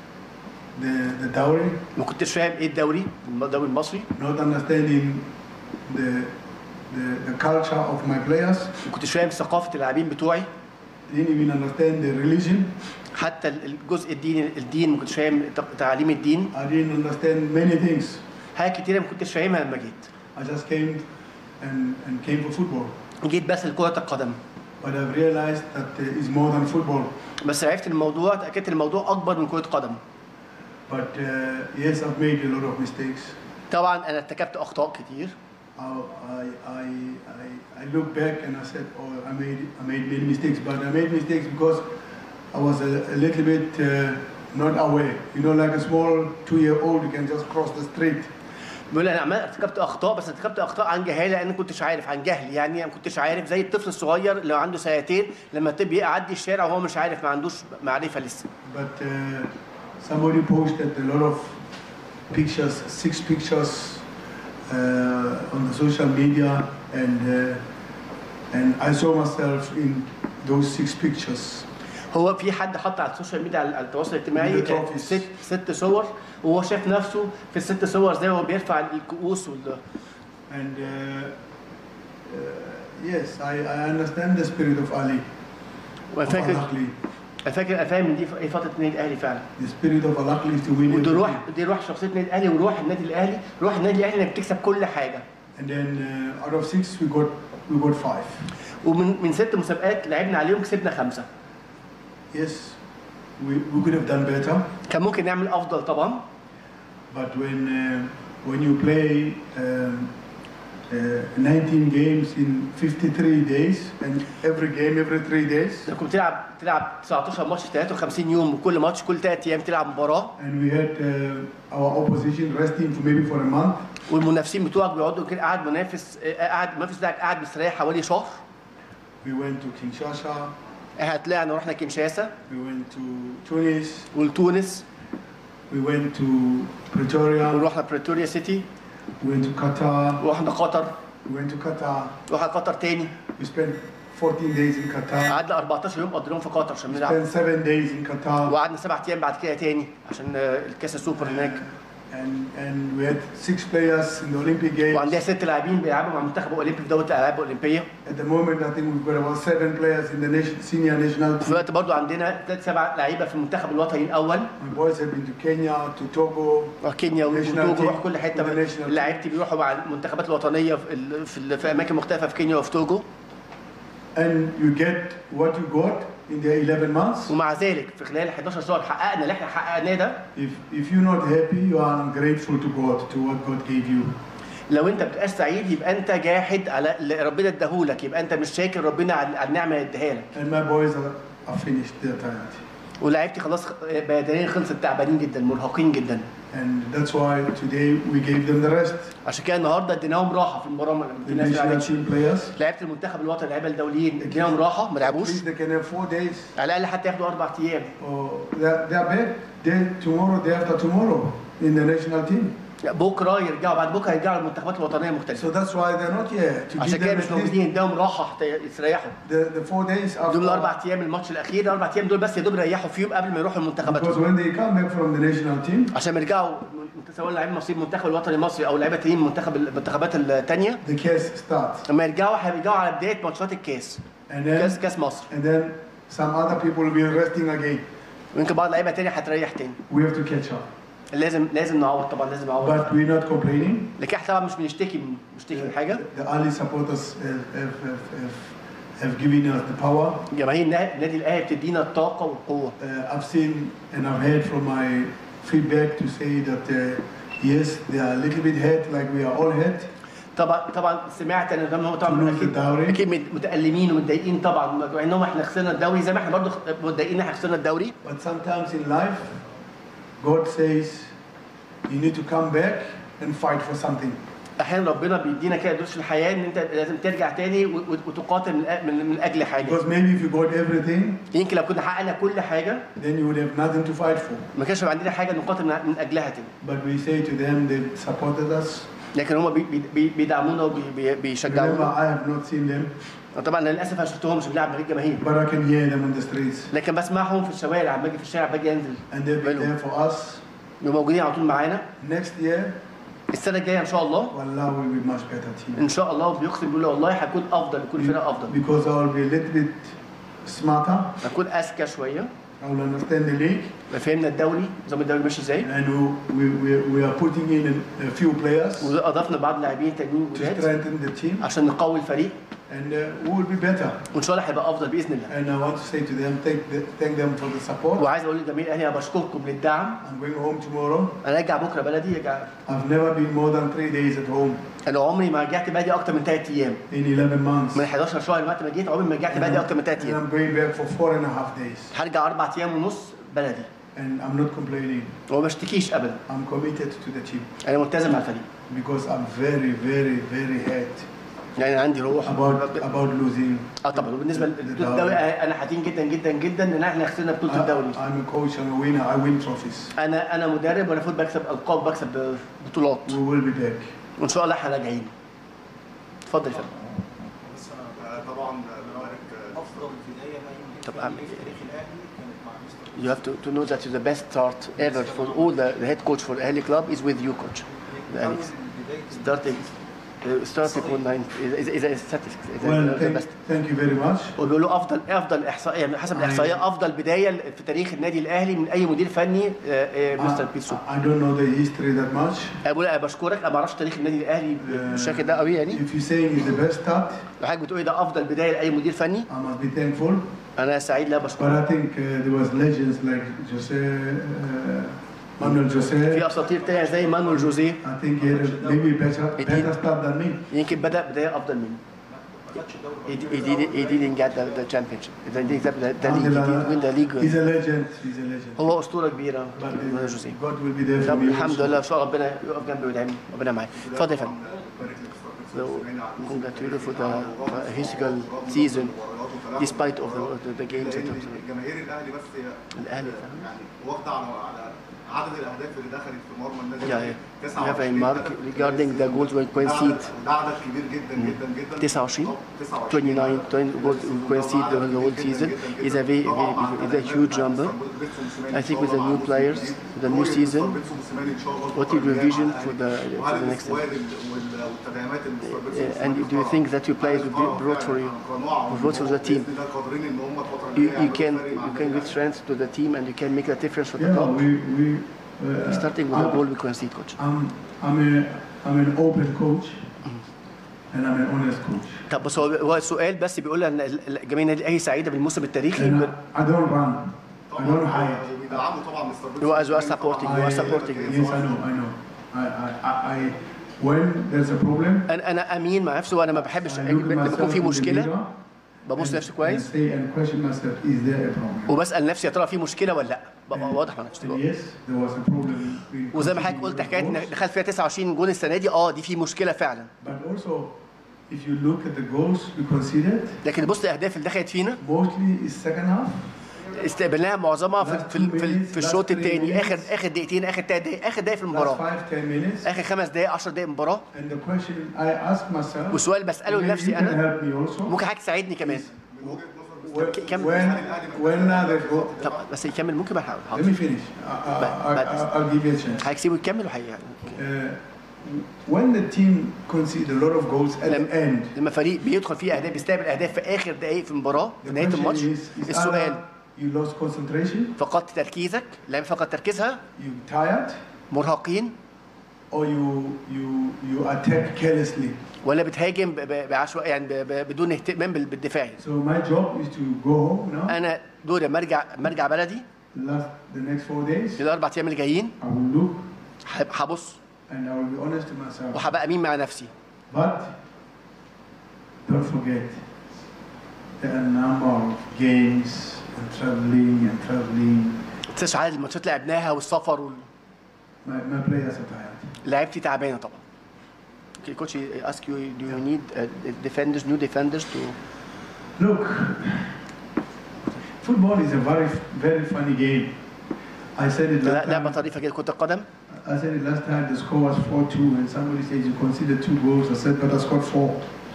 the the dowry, ما كنتش فاهم ايه الدوري الدوري المصري not understanding the the, the culture of my players, ما كنتش فاهم ثقافه اللاعبين بتوعي didn't even understand the religion. حتى الجزء الديني الدين ما كنتش فاهم تعليم الدين I didn't understand many things. حاجات كتيره ما كنتش فاهمها لما جيت I just came and, and came for football. جيت بس لكره القدم But I've realized that uh, it's more than football. بس عرفت الموضوع اتاكدت الموضوع اكبر من كره قدم But uh, yes, I've made a lot of mistakes. طبعا انا ارتكبت اخطاء كتير I, I, I, I, I look back and I said, oh, I made, I made many mistakes. But I made mistakes because I was a, a little bit uh, not aware. You know, like a small two-year-old, you can just cross the street. بيقول انا عمال ارتكبت اخطاء بس ارتكبت اخطاء عن جهاله لان ما كنتش عارف عن جهل يعني ما كنتش عارف زي الطفل الصغير اللي عنده سنتين لما تبقى يعدي الشارع وهو مش عارف ما عندوش معرفه لسه But uh, somebody posted a lot of pictures, six pictures uh, on the social media, and uh, and I saw myself in those six pictures. هو في حد حط على السوشيال ميديا على على التواصل الاجتماعي The trophies. ست ست صور وهو شاف نفسه في الست صور زي ما هو بيرفع الكؤوس وال And uh, uh, yes, I, I understand the spirit of Ali. وانا Of فاكر Al-Aqli. انا فاكر انا فاهم ان دي ايه فتره النادي الاهلي فعلا The spirit of Al-Aqli is to win ودي روح everything. دي روح شخصيه النادي الاهلي وروح النادي الاهلي روح النادي الاهلي انك بتكسب كل حاجه And then uh, out of six, we got we got five. ومن من ست مسابقات لعبنا عليهم كسبنا خمسه Yes, we, we could have done better, كان ممكن نعمل افضل طبعا but when uh, when you play um, uh, 19 games in 53 days, and every game every three days, انك بتلعب تلعب 19 ماتش في 53 يوم وكل ماتش كل ثلاث ايام تلعب مباراه and we had uh, our opposition resting for maybe for a month, والمنافسين بتوعك بيقعدوا كده قاعد منافس قاعد المنافس بتاعك قاعد مستريح حوالي شهر we went to Kinshasa, احنا طلعنا رحنا كنشاسا we went to Tunis, ولتونس we went to Pretoria, ورحنا بريتوريا سيتي we went to Qatar, ورحنا قطر we went to Qatar. رحنا قطر تاني We spent 14 days in Qatar, قعدنا 14 يوم قضيناهم في قطر عشان نلعب spent seven days in Qatar, وقعدنا سبع ايام بعد كده تاني عشان آه، الكاس السوبر هناك and and we had six players in the Olympic Games. وعندنا ست لاعبين بيلعبوا مع منتخب اولمبي في دوله الالعاب الاولمبيه At the moment, I think we've got about seven players in the nation, senior national وفي team. الوقت برضو عندنا ثلاث سبع لعيبه في المنتخب الوطني الاول My boys have been to Kenya, to Togo, راح كينيا National وتوجو team. روح كل حته International team. لعيبتي بيروحوا مع المنتخبات الوطنيه في, ال- في, ال- في اماكن مختلفه في كينيا وفي توجو and you get what you got in the 11 months. ومع ذلك في خلال 11 شهر حققنا اللي احنا حققناه ده If if you're not happy, you are ungrateful to God, to what God gave you. لو انت بتبقاش سعيد يبقى انت جاحد على اللي ربنا اداهولك يبقى انت مش شاكر ربنا على على النعمه اللي اداها لك And my boys are, are finished their time. ولاعيبتي خلاص بدنيا خلصت تعبانين جدا مرهقين جدا And that's why today we gave them the rest. عشان كده النهارده اديناهم راحه في المباراه ما The في ناس ما national لعبتش team players, لعيبه المنتخب الوطني اللعيبه الدوليين اديناهم راحه ما at لعبوش least they can have four days. على الاقل حتى ياخدوا اربع ايام Or they're, they're back day tomorrow, day after tomorrow in the national team. بكره يرجعوا بعد بكره يرجعوا المنتخبات الوطنيه So مختلفه that's why they're not here. To عشان give كده them مش at least موجودين اداهم راحه حتى يستريحوا the, the four days after. دول الاربع ايام الماتش الاخير الاربع ايام دول بس يا دوب يريحوا فيهم قبل ما يروحوا Because المنتخبات when they come back from the national team, عشان ما يرجعوا سواء اللاعبين المصريين المنتخب الوطني المصري او لعيبه تانيين من المنتخب المنتخبات الثانيه the case starts. لما يرجعوا هيرجعوا على بدايه ماتشات الكاس And كاس then, كاس مصر and then some other people will be resting again. ويمكن بعض اللعيبه تانية هتريح تاني We have to catch up. لازم لازم نعوض طبعا لازم نعوض But we're not complaining. لكن احنا طبعا مش بنشتكي من بنشتكي من حاجه The early supporters have, have, have, have, have given us the power. جماهير النا- النادي الاهلي بتدينا الطاقه والقوه Uh, I've seen and I've heard from my feedback to say that uh, yes, they are a little bit hurt, like we are all hurt. طبعا طبعا سمعت ان هم To طبعا lose the اكيد dowry. اكيد مت- متالمين ومتضايقين طبعا مع انهم احنا خسرنا الدوري زي ما احنا برضه متضايقين ان احنا خسرنا الدوري But sometimes in life, God says you need to come back and fight for something. احيانا ربنا بيدينا كده دروس في الحياه ان انت لازم ترجع تاني و- و- وتقاتل من أ- من, من اجل حاجه Because maybe if you got everything, يمكن لو كنا حققنا كل حاجه then you would have nothing to fight for. ما كانش هيبقى عندنا حاجه نقاتل من من اجلها تاني But we say to them, they supported us. لكن هم بي بي بيدعمونا Remember, وبيشجعونا I have not seen them, طبعا أنا للاسف ما شفتهمش بنلعب من غير جماهير but I can hear them on the streets. لكن بسمعهم في الشوارع باجي في الشارع باجي انزل And they've been there for us. بيبقوا موجودين على طول معانا Next year, السنه الجايه ان شاء الله Wallah will be much better team. ان شاء الله بيقسم بيقول والله هكون افضل كل فرقه افضل Because I will be a little bit smarter. هكون اذكى شويه I will understand the league. فهمنا الدوري نظام الدوري ماشي ازاي And we, we, we, we are putting in a, a few players واضفنا بعض لاعبين تانيين to جداد strengthen the team. عشان نقوي الفريق And uh, we will be better. وان شاء الله هيبقى افضل باذن الله And I want to say to them, thank, the, thank them for the support. وعايز اقول لجميع الاهلي انا بشكركم للدعم I'm going home tomorrow. انا راجع بكره بلدي راجع I've never been more than three days at home انا عمري ما رجعت بلدي اكتر من ثلاث ايام in 11 months. من 11 شهر وقت ما جيت عمري ما رجعت بلدي اكتر من ثلاث And ايام I'm going back for four and a half days. هرجع اربع ايام ونص بلدي And I'm not complaining. وما بشتكيش ابدا I'm committed to the team انا ملتزم مع الفريق because I'm very, very, very hurt يعني عندي روح about, about losing. اه طبعا وبالنسبه لبطوله الدوري انا حزين جدا جدا جدا ان احنا خسرنا I, بطوله الدوري I'm a coach, I'm a winner, I win trophies. انا انا مدرب وانا فوت بكسب القاب بكسب بطولات We will be back. وان شاء الله احنا راجعين اتفضل يا فندم بس انا طبعا ببارك افضل بدايه لا يمكن طب في أعمل إيه؟ تاريخ الاهلي كانت مع مستر You have to, to know that the best start ever for all the, the head coach for Ahli club is with you coach. The Ahli. Starting uh, starting from nine is, is, is a statistics. Is Well, the thank, best. thank you very much. وبيقولوا افضل افضل احصائيه يعني حسب الاحصائيه افضل بدايه في تاريخ النادي الاهلي من اي مدير فني آه، آه، مستر بيتسو I, I don't know the history that much. انا بقول انا بشكرك انا ما اعرفش تاريخ النادي الاهلي بالشكل ده قوي يعني If you're saying it's the best start, لو حضرتك بتقولي ده افضل بدايه لاي مدير فني I must be thankful. انا سعيد لا But بشكرك I think uh, there was legends like Jose, uh, Manuel في Jose. اساطير تانية زي مانويل جوزيه I think he had a maybe better, better start than me. يمكن بدا بدايه افضل مني He, he, didn't, he didn't get the, the championship. He didn't get the, the league. He didn't win the league. He's a legend. He's a legend. هو اسطوره كبيره But مانويل uh, جوزيه God will be there for طب me. الحمد also. لله ان شاء الله ربنا يقف جنبي ويدعمني ربنا معايا اتفضل يا فندم بارك لك So, congratulate for the, for a historical season despite of the, the, the games that لان جماهير الاهلي بس هي الاهلي فاهم يعني واخده على على عدد الاهداف اللي دخلت في مرمى النادي Yeah, الأهلي. yeah. You have a 29 mark هدف. regarding the goals were ده conceded. عدد- ده عدد كبير جدا جدا جدا 29 29 29 20 goals conceded the the whole season is a very, very is a huge number. I think with the new players, with the new season, what is your vision for the for the next step? Uh, and do you think that your players will be brought for you, brought for the team? You, you can you can give strength to the team and you can make a difference for the Yeah, club. we, we, uh, Starting with the I'm- goal we concede, coach. I'm, I'm, a, I'm an open coach and I'm an honest coach. طب بس هو هو السؤال بس بيقول ان ال- ال- جماهير النادي الاهلي سعيده بالموسم التاريخي And I, I don't run. I don't hide. بيدعموا طبعا مستر You are, you are supporting, you are supporting. Yes, I know, I know. I, I, I, I, when there's a problem, انا انا امين مع نفسي وانا ما بحبش I look at لما يكون myself في in the مشكله mirror ببص and, نفسي and كويس say and question myself, is there a problem? وبسال نفسي يا ترى في مشكله ولا لا ببقى واضح مع And نفسي yes, there was a problem. in وزي ما حضرتك conceding قلت the حكايه ان goals, دخل فيها 29 جون السنه دي اه دي في مشكله فعلا But also, if you look at the goals we conceded, لكن بص الاهداف اللي دخلت فينا mostly is second half. استقبلناها معظمها في في, في, في, في الشوط Last three الثاني اخر minutes. اخر دقيقتين اخر ثلاث دقائق اخر دقائق في Last المباراه five, ten minutes. اخر خمس دقائق 10 دقائق مباراه And the question I ask myself, والسؤال بساله maybe you لنفسي can انا help me also. ممكن حضرتك تساعدني كمان When, كمل. when, when are the goals? طب بس يكمل ممكن بحاول Let حاضر me finish. I, I, I, But- I, I'll give you a chance. هيسيبه يكمل وهي Uh, when the team concede a lot of goals at لما- the end, لما فريق بيدخل فيه اهداف بيستقبل اهداف في اخر دقائق في المباراه the في نهايه question الماتش is, is السؤال either you lost concentration, فقدت تركيزك اللعيبه فقدت تركيزها you tired, مرهقين or you you you attack carelessly. ولا بتهاجم ب- ب- بعشوائيه يعني ب- ب- بدون اهتمام بال- بالدفاع So my job is to go home now. انا دوري لما ارجع لما ارجع بلدي Last the next four days, في الاربع ايام اللي جايين I will look هب- هبص and I will be honest to myself. وهبقى امين مع نفسي But don't forget there are a number of games and traveling and traveling. ما تنساش عدد الماتشات اللي لعبناها والسفر وال- My, my players are tired. لعيبتي تعبانه طبعا Okay, coach, I ask you, do you need uh, defenders, new defenders to Look, football is a very, very funny game. I said it لا- last لعبه time. طريفه كده كره القدم I said it last time. The score was 4-2, and somebody says you considered two goals. I said, but I scored four.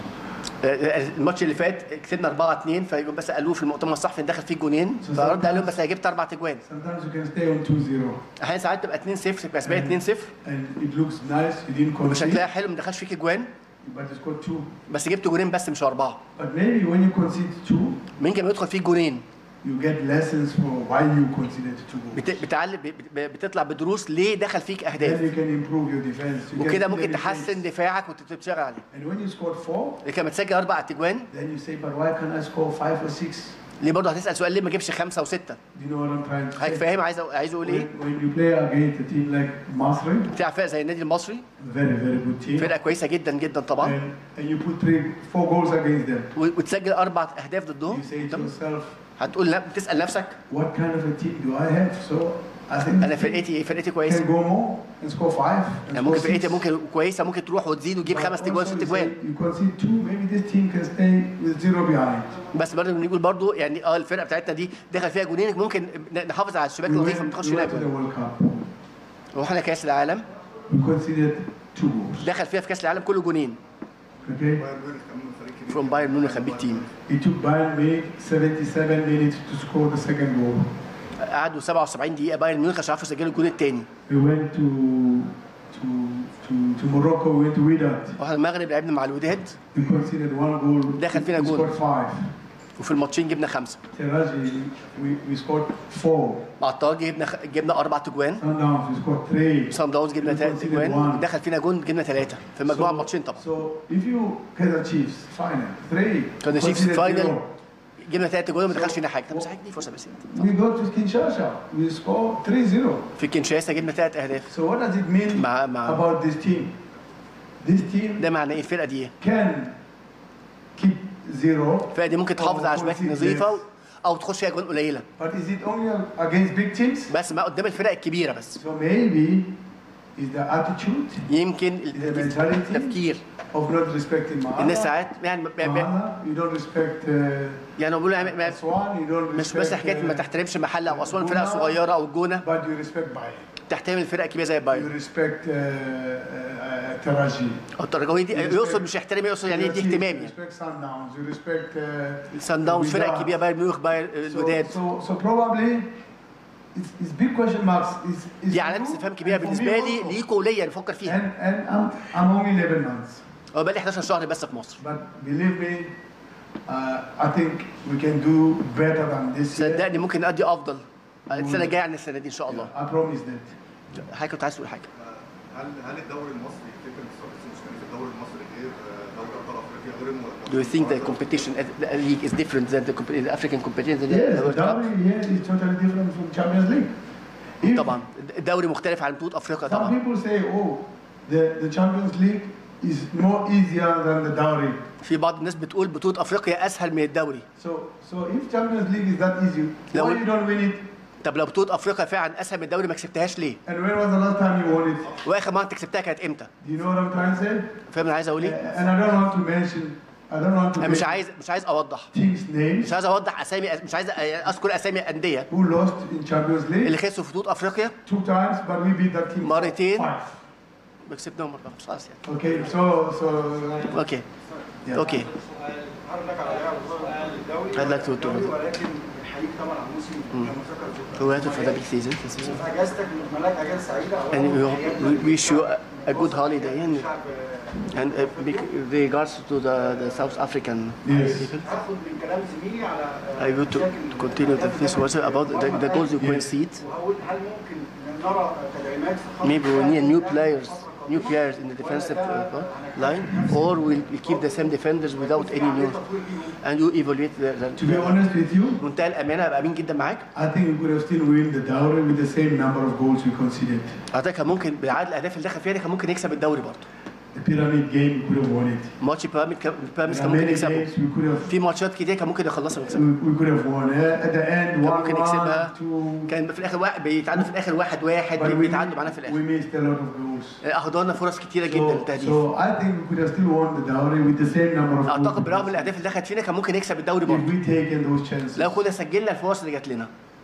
آه، الماتش اللي فات كسبنا 4 2 فيقوم بس قالوه في المؤتمر الصحفي ان دخل فيه جونين فرد قال لهم بس انا جبت اربع تجوان Sometimes you can stay on 2-0, احيانا ساعات تبقى 2 0 تبقى كسبان 2 0 and it looks nice. You didn't وشكلها concede, حلو ما دخلش فيك جوان but you scored two. بس جبت جونين بس مش اربعه But maybe when you concede two, ممكن لما يدخل فيك جونين you get lessons for why you conceded two goals. بت- بتعلم ب- ب- بتطلع بدروس ليه دخل فيك Then اهداف you can improve your defense. You can وكده see the ممكن defense. تحسن دفاعك وتشتغل عليه And when you scored four, لكن لما تسجل اربع تجوان then you say, but why can't I score five or six? ليه برضه هتسال سؤال ليه ما جبش خمسه وسته Do you know what I'm trying to حضرتك say? فاهم عايز أ- عايز اقول ايه When, when you play against a team like Masri, بتلعب فرقه زي النادي المصري very, very good team, فرقه كويسه جدا جدا طبعا and, and you put three, four goals against them, و- وتسجل اربع اهداف ضدهم you say to تمام؟ yourself, هتقول لا بتسال نفسك what kind of a team do I have? So I think انا this team فرقتي فرقتي can كويسه go more and score five and يعني score ممكن six. فرقتي ممكن كويسه ممكن تروح وتزيد وتجيب But خمس تجوان also ست you تجوان say You concede two, maybe this team can stay with zero behind. بس برضه بنقول برضه يعني اه الفرقه بتاعتنا دي دخل فيها جونين ممكن ن- نحافظ على الشباك We نظيفه ما went, تخش we فينا went to the جوان World Cup. واحنا كاس العالم We conceded two goals. دخل فيها في كاس العالم كله جونين Okay. بايرن ميونخ كمان فريق كبير فروم بايرن ميونخ بيج تيم It took Bayern Munich 77 minutes to score the second goal. قعدوا 77 دقيقه بايرن ميونخ عشان يعرفوا يسجلوا الجون الثاني We went to to to, to Morocco. We went to Wydad. واحنا المغرب لعبنا مع الوداد We conceded one goal. دخل فينا we جول. scored five. وفي الماتشين جبنا خمسه Teraji, we, we scored four. مع الطاجي جبنا خ... جبنا اربع تجوان Sundowns, we scored three. سان داونز جبنا We ثلاث conceded تجوان one. دخل فينا جون جبنا ثلاثه في مجموعه So- الماتشين طبعا So if you Kaiser Chiefs final three, Kaiser Chiefs conceded final. zero. جبنا ثلاث تجوان وما دخلش فينا حاجه طب مساعدني دي فرصه بس We go to Kinshasa. We score 3-0. في كينشاسا جبنا ثلاث اهداف So what does it mean مع- مع- about this team? This team ده معناه ايه الفرقه دي ايه؟ can keep zero, الفرقه دي ممكن تحافظ على شباك concede نظيفه less. او تخش فيها جوان قليله but is it only against big teams? بس ما قدام الفرق الكبيره بس So maybe is the attitude يمكن is the التفكير- mentality التفكير of not respecting الناس Mahana. ساعات يعني ما- ما- Mahana, you don't respect uh, يعني بقول يعني ما- Aswan, you don't مش respect. بس حكايه ما uh, تحترمش محل او اسوان الفرق Guna. الصغيره او الجونه but you respect Bayern. تحترم الفرق الكبيره زي You بايرن respect uh, uh, uh, Taraji. الترجوي دي You يقصد respect- مش يحترم يقصد يعني يدي You اهتمام يعني respect Sundowns. You respect uh, سان داونز فرق Wydad. كبيره بايرن ميونخ بايرن So, الوداد so, so probably it's, it's big question marks. It's, it's دي علامات for you استفهام كبيره and for بالنسبه me لي also. ليكوا وليا نفكر فيها And, and I'm, I'm only 11 months. هو بقى لي 11 شهر بس في مصر But believe me, uh, I think we can do better than this year. صدقني ممكن ادي افضل السنه الجايه عن السنه دي ان شاء الله I promise that. حضرتك كنت عايز تقول حاجه هل هل الدوري المصري يفتكر المشكله في الدوري المصري غير دوري ابطال افريقيا غير الم- Do you think the competition at the league is different than the, comp- the African competition than Yes, the the World Cup? dowry here is totally different from Champions League. If طبعا الدوري مختلف عن بطوله افريقيا some طبعا people say, oh, the, the Champions League is more easier than the dowry. في بعض الناس بتقول بطوله افريقيا اسهل من الدوري So, so if Champions League is that easy, No, why we- you don't win it? طب لو بطوله افريقيا فعلا اسهل من الدوري ما كسبتهاش ليه؟ And when was the last time you won it? واخر مره انت كسبتها كانت امتى؟ Do you know what I'm trying to say? فاهم انا عايز اقول ايه؟ And I don't want to mention, I don't want to انا مش mention عايز مش عايز اوضح teams' names مش عايز اوضح اسامي مش عايز اذكر اسامي انديه who lost in Champions اللي League خسروا في بطوله افريقيا two times, but we beat that team مرتين. five. كسبناهم اربعه مش خلاص يعني Okay, so so اوكي Yeah. اوكي I'd like to to ولكن بنحييك طبعا على الموسم congratulate for the big season this season. اجازتك بنتمنى لك اجازه سعيده and we we wish you a, a good holiday and and uh, big regards to the, the South African Yes. people. هاخد من كلام زميلي على I want to, to continue the this was about the, the goals you concede. وهقول هل ممكن نرى تدعيمات في خط Maybe we need new players, new players in the defensive uh, line, or we'll, we'll keep the same defenders without any new. And you evaluate the. to be the honest with you, منتهى الامانه ابقى امين جدا معاك I think we could have still win the dowry with the same number of goals we conceded. اعتقد كان ممكن بعدد الاهداف اللي دخل فيها دي كان ممكن يكسب الدوري برضه The pyramid game we could have won it. ماتش بيراميد كان بيراميدز There كان are ممكن many يكسبه games we could have في ماتشات كتير كان ممكن يخلصها ويكسبها we, we could have won. Uh, at the end, كان one ممكن يكسبها one two. كان في الاخر واحد بيتعادلوا في الاخر واحد واحد But we, بيتعادلوا معانا في we الاخر missed a lot of goals. اهدرنا فرص كتيره جدا So, للتهديف so I think we could have still won the dowry with the same number of goals. اعتقد برغم الاهداف اللي دخلت فينا كان ممكن يكسب الدوري if برضه we taken those chances. لو كنا سجلنا الفرص اللي جات لنا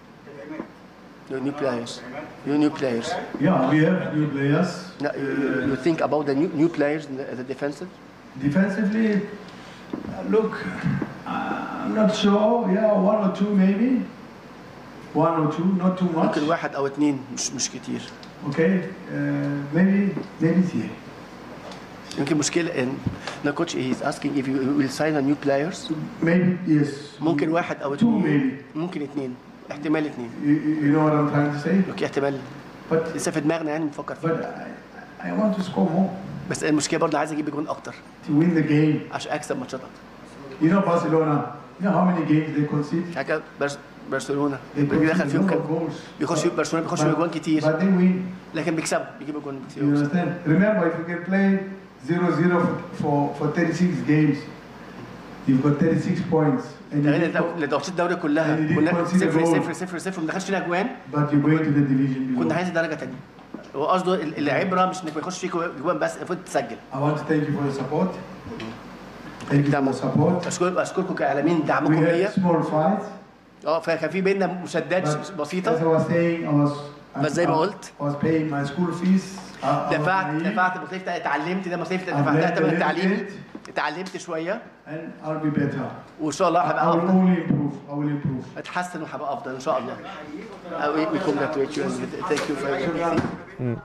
You new players. You new players. Yeah, we have new players. No, you, you- you think about the new, new players in the, the defensive? Defensively, uh, look, uh, I'm not sure. Yeah, one or two maybe. One or two, not too much. ممكن واحد او اتنين مش مش كتير. Okay, uh, maybe maybe three. يمكن مشكلة ان the coach is asking if you will sign a new players. Maybe yes. ممكن واحد او Two اتنين. maybe. ممكن اتنين. احتمال اتنين. You, you you know what I'm trying to say? اوكي احتمال But لسه في دماغنا يعني بنفكر but فيه. I, I want to score more بس المشكلة برضه عايز اجيب جون اكتر to win the game. عشان اكسب ماتشات اكتر. You know Barcelona. You know how many games they concede? حاجة برس- برشلونة They concede بيدخل a فيهم lot كام of goals. بيخش برشلونة بيخش جوان كتير But they win. لكن بيكسبوا بيجيبوا جوان You كتير understand? Remember, if you can play 0-0 for, for 36 games, you've got 36 points. And you يعني did- لو لو ماتشات الدوري كلها And you didn't كنا concede a صفر goal. صفر صفر صفر ما دخلش فينا جوان but you're going to the division كنا below. هننزل درجة تانية هو قصده ال- العبرة مش انك ما يخش فيك جوان بس المفروض تسجل I want to thank you for your support. Thank you for your support. اشكر اشكركم كاعلاميين We دعمكم ليا had small fights. اه فكان في بينا مشادات But as بسيطة I was saying, I was, I, بس زي ما قلت I was paying my school fees. I, I was دفعت naive, دفعت مصاريف اتعلمت ده مصاريف I've دفعتها learned a تمن little التعليم bit, اتعلمت شوية and I'll be better. وان شاء الله I, I هبقى will افضل only improve. I will improve. اتحسن وهبقى افضل ان شاء الله Uh, we, we congratulate you and thank you for everything.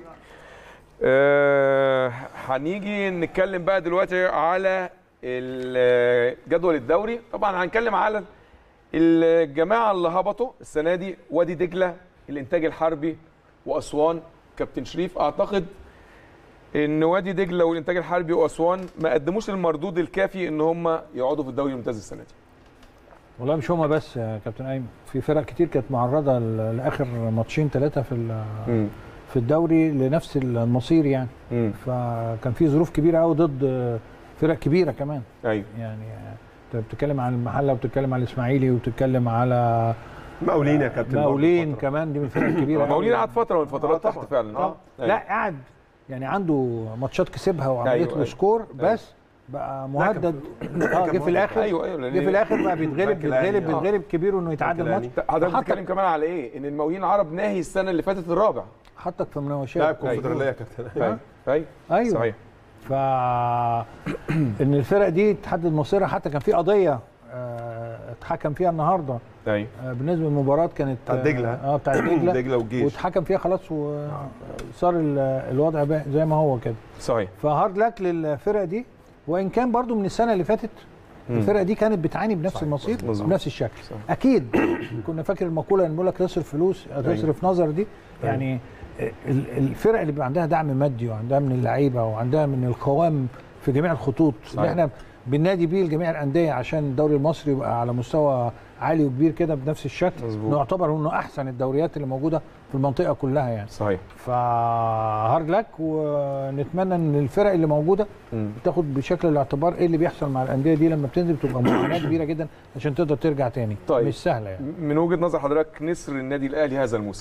آه، هنيجي نتكلم بقى دلوقتي على ال- جدول الدوري طبعا هنتكلم على الجماعه اللي هبطوا السنه دي وادي دجله الانتاج الحربي واسوان كابتن شريف اعتقد ان وادي دجله والانتاج الحربي واسوان ما قدموش المردود الكافي ان هم يقعدوا في الدوري الممتاز السنه دي والله مش هما بس يا كابتن ايمن في فرق كتير كانت معرضه ل- لاخر ماتشين ثلاثه في ال- في الدوري لنفس المصير يعني مم. فكان في ظروف كبيره قوي ضد فرق كبيره كمان ايوه يعني انت بتتكلم عن المحله وبتتكلم على الاسماعيلي وبتتكلم على مقاولين يا كابتن مقاولين برضه فترة. كمان دي من الفرق الكبيره أوي. مولين قعد فتره من الفترات آه، تحت طبعاً. فعلا آه. لا قاعد يعني عنده ماتشات كسبها وعملت أيوة، له أيوة. سكور أيوه. بس بقى مهدد اه جه في الاخر ايوه ايوه جه في الاخر بقى بيتغلب بنك الأهلي، بيتغلب آه. بيتغلب كبير انه يتعادل الأهلي. ماتش حضرتك حطك- بتتكلم كمان على ايه؟ ان المقاولين العرب ناهي السنه اللي فاتت الرابع حطك في لاعب مناوشات كونفدراليه يا كابتن ايوه ايوه ايوه صحيح ف ان الفرق دي تحدد مصيرها حتى كان في قضيه آه، اتحكم فيها النهارده ايوه آه، بالنسبه للمباراه كانت بتاعت دجلة. اه بتاعت دجله دجله والجيش واتحكم فيها خلاص وصار ال- الوضع بقى زي ما هو كده صحيح فهارد لك للفرق دي وان كان برضو من السنه اللي فاتت الفرقه دي كانت بتعاني بنفس المصير مظبوط. بنفس الشكل صح. اكيد كنا فاكر المقوله اللي بنقول لك تصرف فلوس تصرف نظر دي يعني ال- الفرق اللي بيبقى عندها دعم مادي وعندها من اللعيبه وعندها من القوام في جميع الخطوط اللي صحيح. احنا بننادي بيه لجميع الانديه عشان الدوري المصري يبقى على مستوى عالي وكبير كده بنفس الشكل مظبوط. نعتبر انه احسن الدوريات اللي موجوده في المنطقه كلها يعني صحيح فهارد لك ونتمنى ان الفرق اللي موجوده مم. تاخد بشكل الاعتبار ايه اللي بيحصل مع الانديه دي لما بتنزل بتبقى معاناه كبيره جدا عشان تقدر ترجع تاني طيب. مش سهله يعني من وجهه نظر حضرتك نسر النادي الاهلي هذا الموسم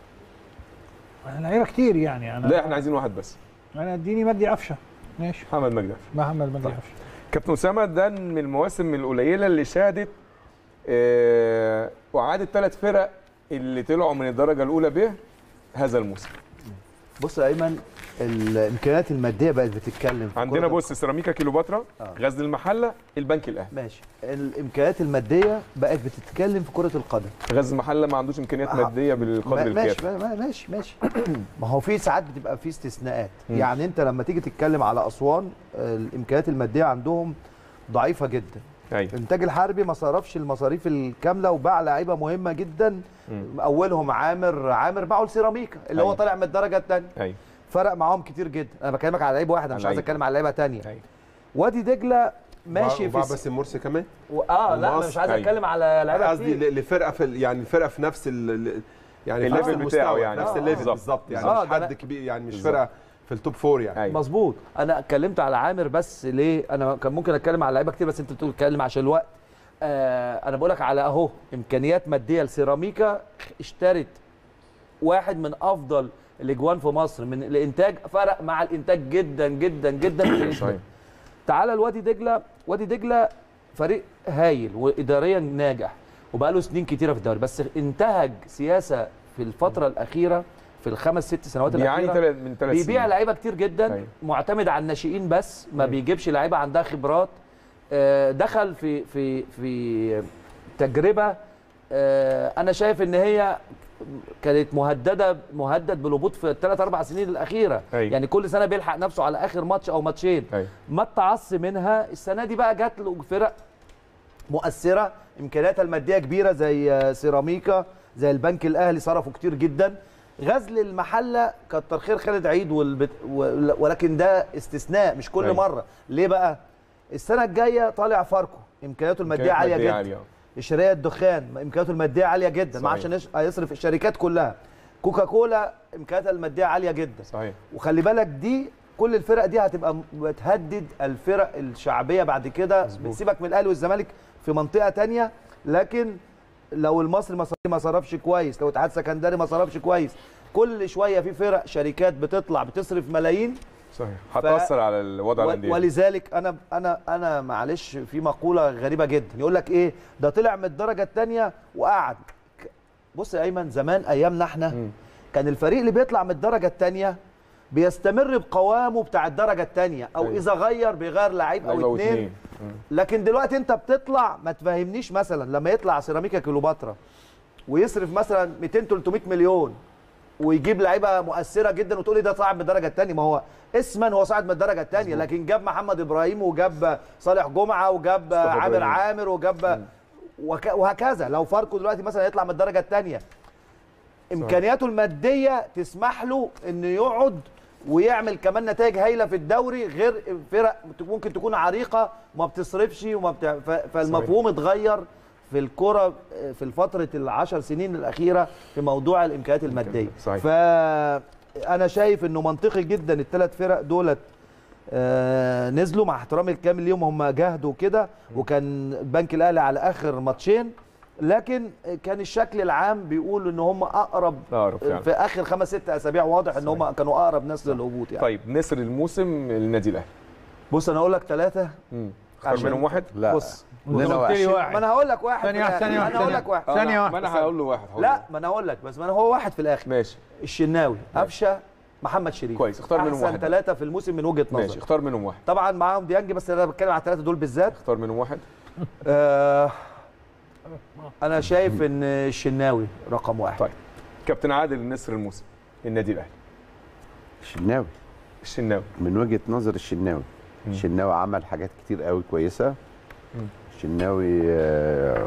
لعيبه كتير يعني انا لا احنا عايزين واحد بس انا اديني مجدي قفشه ماشي محمد مجدي محمد مجدي طيب. قفشه كابتن اسامه ده من المواسم القليله اللي شهدت آه، وعادت ثلاث فرق اللي طلعوا من الدرجه الاولى به هذا الموسم بص يا ايمن الامكانيات الماديه بقت بتتكلم في عندنا كرة بص سيراميكا كيلوباترا آه. غزل المحله البنك الاهلي ماشي الامكانيات الماديه بقت بتتكلم في كره القدم غزل المحله ما عندوش امكانيات آه. ماديه بالقدر ما- ماشي الكافي ما- ماشي ماشي ما هو في ساعات بتبقى في استثناءات مم. يعني انت لما تيجي تتكلم على اسوان آه، الامكانيات الماديه عندهم ضعيفه جدا ايوه الانتاج الحربي ما صرفش المصاريف الكامله وباع لعيبه مهمه جدا مم. اولهم عامر عامر باعوا لسيراميكا اللي هو أيوة. طالع من الدرجه الثانيه ايوه فرق معاهم كتير جدا انا بكلمك على لعيب واحد انا مش على عايز لعيب. اتكلم على لعيبه ثانيه ايوه وادي دجله ماشي وباع في بس المرسي كمان و... اه لا انا ومصر. مش عايز أيوة. اتكلم على لعيبه قصدي كتير ل- لفرقه في ال- يعني الفرقه في نفس ال ال- يعني في الليفل نفس المستوى بتاعه يعني. نفس آه، الليفل بالظبط. بالظبط يعني آه، مش ده حد أنا- كبير يعني مش بالظبط. فرقه في التوب فور يعني ايوه مظبوط انا اتكلمت على عامر بس ليه انا كان ممكن اتكلم على لعيبه كتير بس انت بتقول اتكلم عشان الوقت آه انا بقول لك على اهو امكانيات ماديه لسيراميكا اشترت واحد من افضل الاجوان في مصر من الانتاج فرق مع الانتاج جدا جدا جدا في الاسم. صحيح تعالى لوادي دجله وادي دجله فريق هايل واداريا ناجح وبقى له سنين كتيره في الدوري بس انتهج سياسه في الفتره الاخيره في الخمس ست سنوات بيعاني الاخيره تلات- من ثلاث بيبيع سنين لعيبه كتير جدا أيوة. معتمد على الناشئين بس ما أيوة. بيجيبش لعيبه عندها خبرات آه، دخل في في في تجربه آه، انا شايف ان هي كانت مهدده مهدد بالهبوط في الثلاث اربع سنين الاخيره أيوة. يعني كل سنه بيلحق نفسه على اخر ماتش او ماتشين ايوه ما اتعص منها السنه دي بقى جات له فرق مؤثره امكانياتها الماديه كبيره زي آه، سيراميكا زي البنك الاهلي صرفوا كتير جدا غزل المحله كتر خير خالد عيد والبت... و- ولكن ده استثناء مش كل أيوة. مره ليه بقى السنه الجايه طالع فاركو امكانياته الماديه إمكانيات عاليه مادية جدا عالية. الشركه الدخان امكانياته الماديه عاليه جدا ما صحيح. عشان يش- هيصرف الشركات كلها كوكا كولا امكانياتها الماديه عاليه جدا صحيح وخلي بالك دي كل الفرق دي هتبقى م- بتهدد الفرق الشعبيه بعد كده بتسيبك من الاهلي والزمالك في منطقه تانية لكن لو المصري ما ص- ما صرفش كويس لو اتحاد سكندري ما صرفش كويس كل شويه في فرق شركات بتطلع بتصرف ملايين صحيح هتاثر على الوضع و- الانديه ولذلك انا انا انا معلش في مقوله غريبه جدا يقول لك ايه ده طلع من الدرجه الثانيه وقعد ك- بص يا ايمن زمان ايامنا احنا مم. كان الفريق اللي بيطلع من الدرجه الثانيه بيستمر بقوامه بتاع الدرجه الثانيه او أيوة. اذا غير بيغير لعيب لعيبة او اثنين واتنين. مم. لكن دلوقتي انت بتطلع ما تفهمنيش مثلا لما يطلع سيراميكا كيلوباترا ويصرف مثلا 200 300 مليون ويجيب لعيبه مؤثره جدا وتقول لي ده صاعد من الدرجه الثانيه ما هو اسما هو صاعد من الدرجه الثانيه لكن جاب محمد ابراهيم وجاب صالح جمعه وجاب عامر إبراهيم. عامر وجاب وك- وهكذا لو فاركو دلوقتي مثلا يطلع من الدرجه الثانيه امكانياته الماديه تسمح له انه يقعد ويعمل كمان نتائج هايله في الدوري غير فرق ممكن تكون عريقه وما بتصرفش وما بتع... ف... فالمفهوم اتغير في الكره في الفتره العشر سنين الاخيره في موضوع الامكانيات الماديه صحيح. فانا شايف انه منطقي جدا الثلاث فرق دولت آه نزلوا مع احترامي الكامل ليهم هم جاهدوا كده وكان البنك الاهلي على اخر ماتشين لكن كان الشكل العام بيقول ان هم اقرب أقرب فعلا. في اخر خمس ست اسابيع واضح ان هم كانوا اقرب ناس للهبوط يعني طيب نسر الموسم للنادي الاهلي بص انا اقول لك ثلاثه مم. اختار عشان- منهم واحد لا بص لنا قلت لي واحد. ما واحد انا هقول لك واحد ثانية في واحدة، الآخر. ثانية واحدة، انا هقول لك واحد ثانية ما واحدة انا هقول له واحد هقول لا له. ما انا هقول لك بس ما انا هو واحد في الاخر ماشي الشناوي قفشه محمد شريف كويس، اختار منهم احسن واحد. ثلاثه في الموسم من وجهه ماشي نظري اختار منهم واحد طبعا معاهم ديانج بس انا بتكلم على الثلاثه دول بالذات اختار منهم واحد آه انا شايف ان الشناوي رقم واحد طيب كابتن عادل نسر الموسم النادي الاهلي الشناوي الشناوي من وجهه نظر الشناوي الشناوي عمل حاجات كتير قوي كويسه الشناوي آه،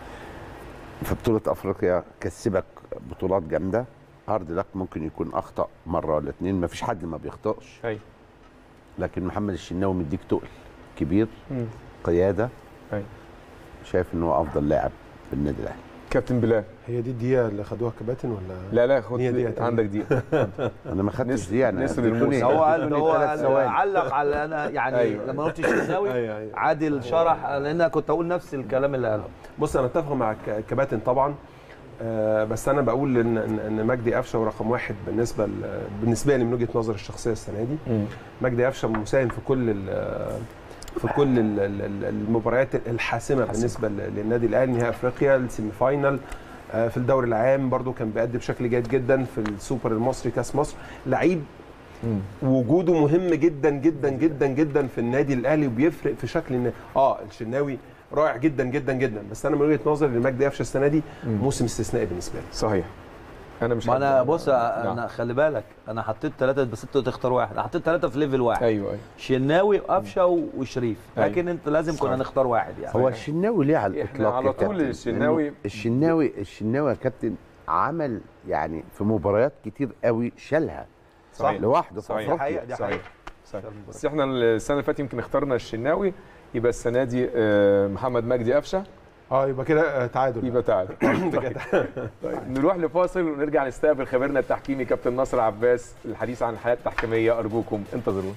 في بطوله افريقيا كسبك بطولات جامده هارد لك ممكن يكون اخطا مره ولا اتنين مفيش حد ما بيخطاش ايوه لكن محمد الشناوي مديك تقل كبير مم. قياده أيوة. شايف ان هو افضل لاعب في النادي الاهلي كابتن بلال هي دي الدقيقه اللي خدوها كباتن ولا لا لا خد هي دقيقة عندك دقيقه انا ما خدتش نسر- دي انا نسر اديتوني- الموسم. هو قال اديتوني هو ثلاث قال ثواني. علق على انا يعني أيوة. لما قلت الشناوي أيوة، أيوة. عادل شرح لان انا كنت اقول نفس الكلام اللي قاله بص انا اتفق مع الك- الكباتن طبعا آه، بس انا بقول ان ان إن مجدي قفشه هو رقم واحد بالنسبه ل- بالنسبه لي من وجهه نظري الشخصيه السنه دي مم. مجدي قفشه مساهم في كل ال- في كل ال- ال- ال- المباريات الحاسمه بالنسبه ل- للنادي الاهلي نهائي افريقيا السيمي فاينال آه، في الدوري العام برضو كان بيأدي بشكل جيد جدا في السوبر المصري كاس مصر لعيب مم. وجوده مهم جدا جدا جدا جدا في النادي الاهلي وبيفرق في شكل النادي اه الشناوي رائع جدا جدا جدا بس انا من وجهه نظري ان مجدي قفشه السنه دي موسم استثنائي بالنسبه لي صحيح انا مش ما انا هبدأ. بص انا خلي بالك انا حطيت ثلاثه بس انت تختار واحد انا حطيت ثلاثه في ليفل واحد ايوه ايوه شناوي وقفشه و- وشريف أيوة. لكن انت لازم كنا صحيح. نختار واحد يعني هو الشناوي ليه على إحنا الاطلاق على يا طول كابتن؟ الشناوي- لأنه الشناوي الشناوي يا كابتن عمل يعني في مباريات كتير قوي شالها صحيح. لوحده في صحيح. دي افريقيا حقيقه دي صحيح. حقيقه صحيح. بس احنا السنه اللي فاتت يمكن اخترنا الشناوي يبقى السنه دي آه، محمد مجدي قفشه اه يبقى كده آه، تعادل يبقى تعالى طيب. طيب نروح لفاصل ونرجع نستقبل خبيرنا التحكيمي كابتن نصر عباس للحديث عن الحياه التحكيميه ارجوكم انتظرونا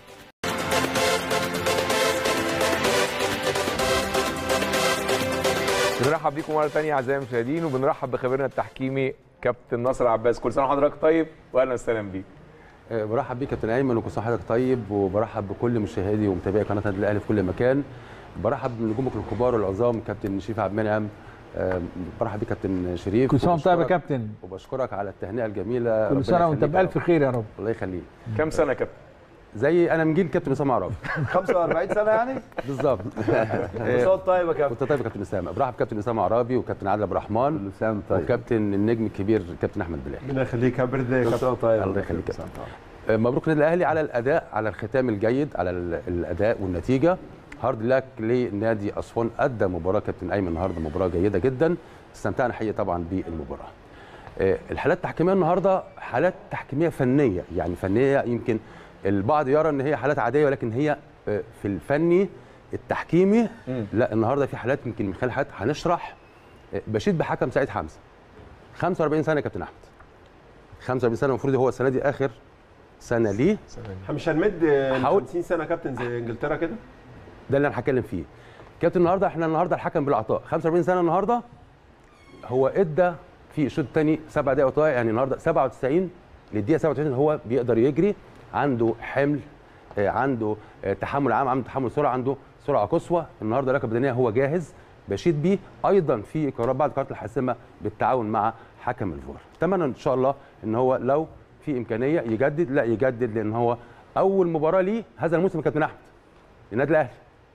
بنرحب بيكم مره ثانيه اعزائي المشاهدين وبنرحب بخبيرنا التحكيمي كابتن نصر عباس كل سنه وحضرتك طيب واهلا وسهلا بيك آه، برحب بيك كابتن ايمن وكل سنه وحضرتك طيب وبرحب بكل مشاهدي ومتابعي قناه النادي الاهلي في كل مكان برحب بنجومك الكبار والعظام كابتن شريف عبد المنعم آه، برحب بيك كابتن شريف كل سنه وانت طيب يا وبشكرك- كابتن وبشكرك على التهنئه الجميله كل ربنا سنه وانت يخليك يا بالف رب. خير يا رب الله يخليك كم سنه يا كابتن زي انا من جيل كابتن اسامه عرابي 45 سنه يعني بالظبط كل سنه وانت طيب يا كابتن كنت طيب يا كابتن اسامه برحب كابتن اسامه عرابي وكابتن عادل عبد الرحمن كل سنه وأنت طيب وكابتن النجم الكبير كابتن احمد بلال ربنا يخليك يا برد كل سنه وانت طيب الله يخليك يا كابتن. آه، مبروك النادي الاهلي على الاداء على الختام الجيد على ال- الاداء والنتيجه هارد لك لنادي اسوان ادى مباراه كابتن ايمن النهارده مباراه جيده جدا استمتعنا حقيقه طبعا بالمباراه آه، الحالات التحكيميه النهارده حالات تحكيميه فنيه يعني فنيه يمكن البعض يرى ان هي حالات عاديه ولكن هي آه، في الفني التحكيمي لا النهارده في حالات يمكن من خلال حالات هنشرح آه، بشيد بحكم سعيد حمزه 45 سنه يا كابتن احمد 45 سنه المفروض هو السنه دي اخر سنه ليه احنا مش هنمد آه، حاول. 50 سنه كابتن زي انجلترا كده ده اللي انا هتكلم فيه كابتن النهارده احنا النهارده الحكم بالعطاء 45 سنه النهارده هو ادى في الشوط الثاني سبع دقائق عطاء يعني النهارده 97 للدقيقه 97 هو بيقدر يجري عنده حمل آه، عنده آه، تحمل عام عنده تحمل سرعه عنده سرعه قصوى النهارده لياقه بدنيه هو جاهز بشيد بيه ايضا في قرارات بعض القرارات الحاسمه بالتعاون مع حكم الفار اتمنى ان شاء الله ان هو لو في امكانيه يجدد لا يجدد لان هو اول مباراه ليه هذا الموسم يا كابتن احمد للنادي الاهلي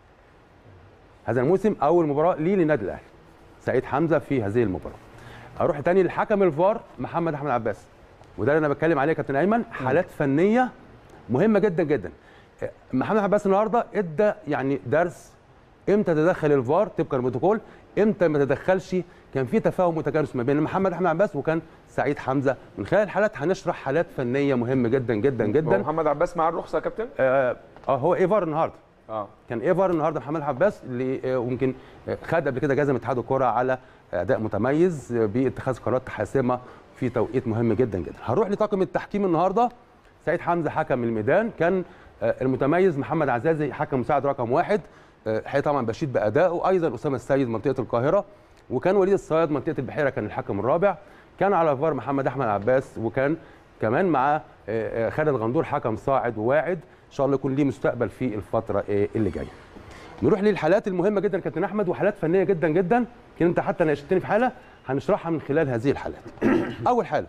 هذا الموسم اول مباراه ليه للنادي الاهلي سعيد حمزه في هذه المباراه اروح تاني للحكم الفار محمد احمد عباس وده اللي انا بتكلم عليه يا كابتن ايمن حالات فنيه مهمه جدا جدا محمد عباس النهارده ادى يعني درس امتى تدخل الفار طبقا للبروتوكول امتى ما تدخلش كان في تفاهم وتجانس ما بين محمد احمد عباس وكان سعيد حمزه من خلال الحالات هنشرح حالات فنيه مهمه جدا جدا هو جدا محمد عباس معاه الرخصه يا كابتن اه آه، هو ايفار النهارده اه كان ايفر النهارده محمد عباس اللي آه، ممكن آه، خد قبل كده جائزه من اتحاد الكره على اداء متميز آه، باتخاذ قرارات حاسمه في توقيت مهم جدا جدا هنروح لطاقم التحكيم النهارده سعيد حمزه حكم الميدان كان آه، المتميز محمد عزازي حكم مساعد رقم واحد آه، حقيقه طبعا بشيد بادائه ايضا اسامه السيد منطقه القاهره وكان وليد الصياد منطقه البحيره كان الحكم الرابع كان على فار محمد احمد عباس وكان كمان معاه آه، آه، خالد غندور حكم صاعد وواعد ان شاء الله يكون ليه مستقبل في الفتره آه، اللي جايه نروح للحالات المهمه جدا كابتن احمد وحالات فنيه جدا جدا يمكن انت حتى ناقشتني في حاله هنشرحها من خلال هذه الحالات اول حاله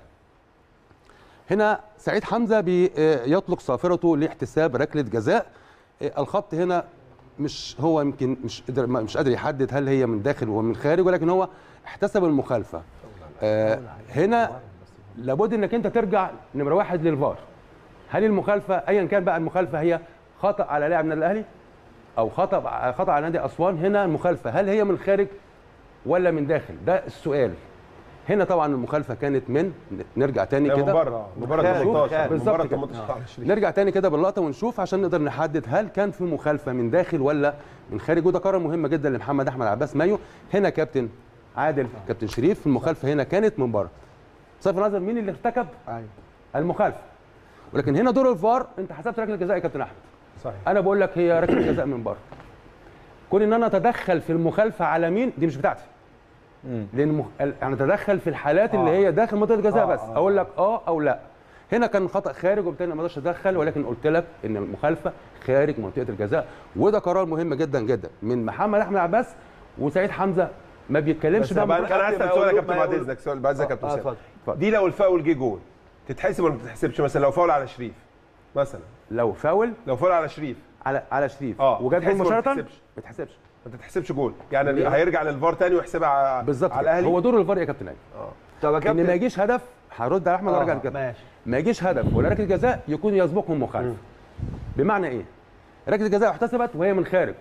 هنا سعيد حمزه بيطلق صافرته لاحتساب ركله جزاء آه، الخط هنا مش هو يمكن مش قدر مش قادر يحدد هل هي من داخل ومن خارج ولكن هو احتسب المخالفه آه، هنا لابد انك انت ترجع نمره واحد للفار هل المخالفه ايا كان بقى المخالفه هي خطا على لاعب النادي الاهلي او خطا خطا على نادي اسوان هنا المخالفه هل هي من خارج ولا من داخل ده السؤال هنا طبعا المخالفه كانت من نرجع تاني لا، من كده بره من بره خارج، 18 خارج. من بالظبط بره كده. 18 على 20 نرجع تاني كده باللقطه ونشوف عشان نقدر نحدد هل كان في مخالفه من داخل ولا من خارج وده قرار مهمه جدا لمحمد احمد عباس مايو هنا كابتن عادل كابتن شريف المخالفه هنا كانت من بره بصرف النظر مين اللي ارتكب ايوه المخالفه ولكن هنا دور الفار انت حسبت ركله جزاء يا كابتن احمد صحيح انا بقول لك هي ركله جزاء من بره كون ان انا اتدخل في المخالفه على مين دي مش بتاعتي لان مخ... انا اتدخل في الحالات اللي هي داخل منطقه الجزاء بس اقول لك اه او لا هنا كان خطا خارج وبالتالي ما اقدرش اتدخل ولكن قلت لك ان المخالفه خارج منطقه الجزاء وده قرار مهم جدا جدا من محمد احمد عباس وسعيد حمزه ما بيتكلمش بس بقى بقى انا عايز اسال سؤال يا كابتن ما بعد يقول- اذنك سؤال بعد اذنك يا كابتن آه، اسامه اتفضل. دي لو الفاول جه جول تتحسب ولا ما تتحسبش مثلا لو فاول على شريف مثلا لو فاول لو فاول على شريف على على شريف اه وجت تتحسب ولا ما مباشره تتحسبش؟ ما تتحسبش ما تتحسبش جول يعني هيرجع للفار تاني ويحسبها على بالظبط على كده. الاهلي هو دور الفار يا كابتن ايمن طب يا ان كابتن ما يجيش هدف هرد على احمد وارجع آه، لكده ماشي ما يجيش هدف ولا ركله جزاء يكون يسبقهم مخالف بمعنى ايه ركله جزاء احتسبت وهي من خارج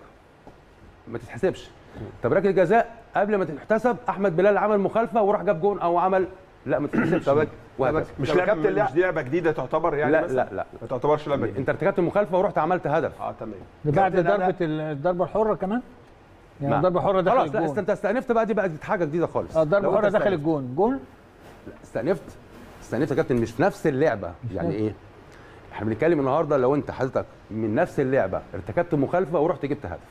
ما تتحسبش طب ركله جزاء قبل ما تتحسب احمد بلال عمل مخالفه وراح جاب جون او عمل لا ما تتحسبش طب وهكذا. مش طب يا لعبه كابتن لا. مش دي لعبه جديده تعتبر يعني لا مثلا؟ لا لا ما تعتبرش لعبه جديده انت ارتكبت المخالفه ورحت عملت هدف اه تمام ده بعد كابتن، أنا- ضربه ال- الضربه الحره كمان يعني ما- الضربه الحره دخل خلاص لا است- الجون انت استأنفت بقى دي بقى حاجه جديده خالص اه الضربه لو الحره انت دخل استأنفت. الجون جول استأنفت استأنفت يا كابتن مش في نفس اللعبه يعني ايه احنا بنتكلم النهارده لو انت حضرتك من نفس اللعبه ارتكبت مخالفه ورحت جبت هدف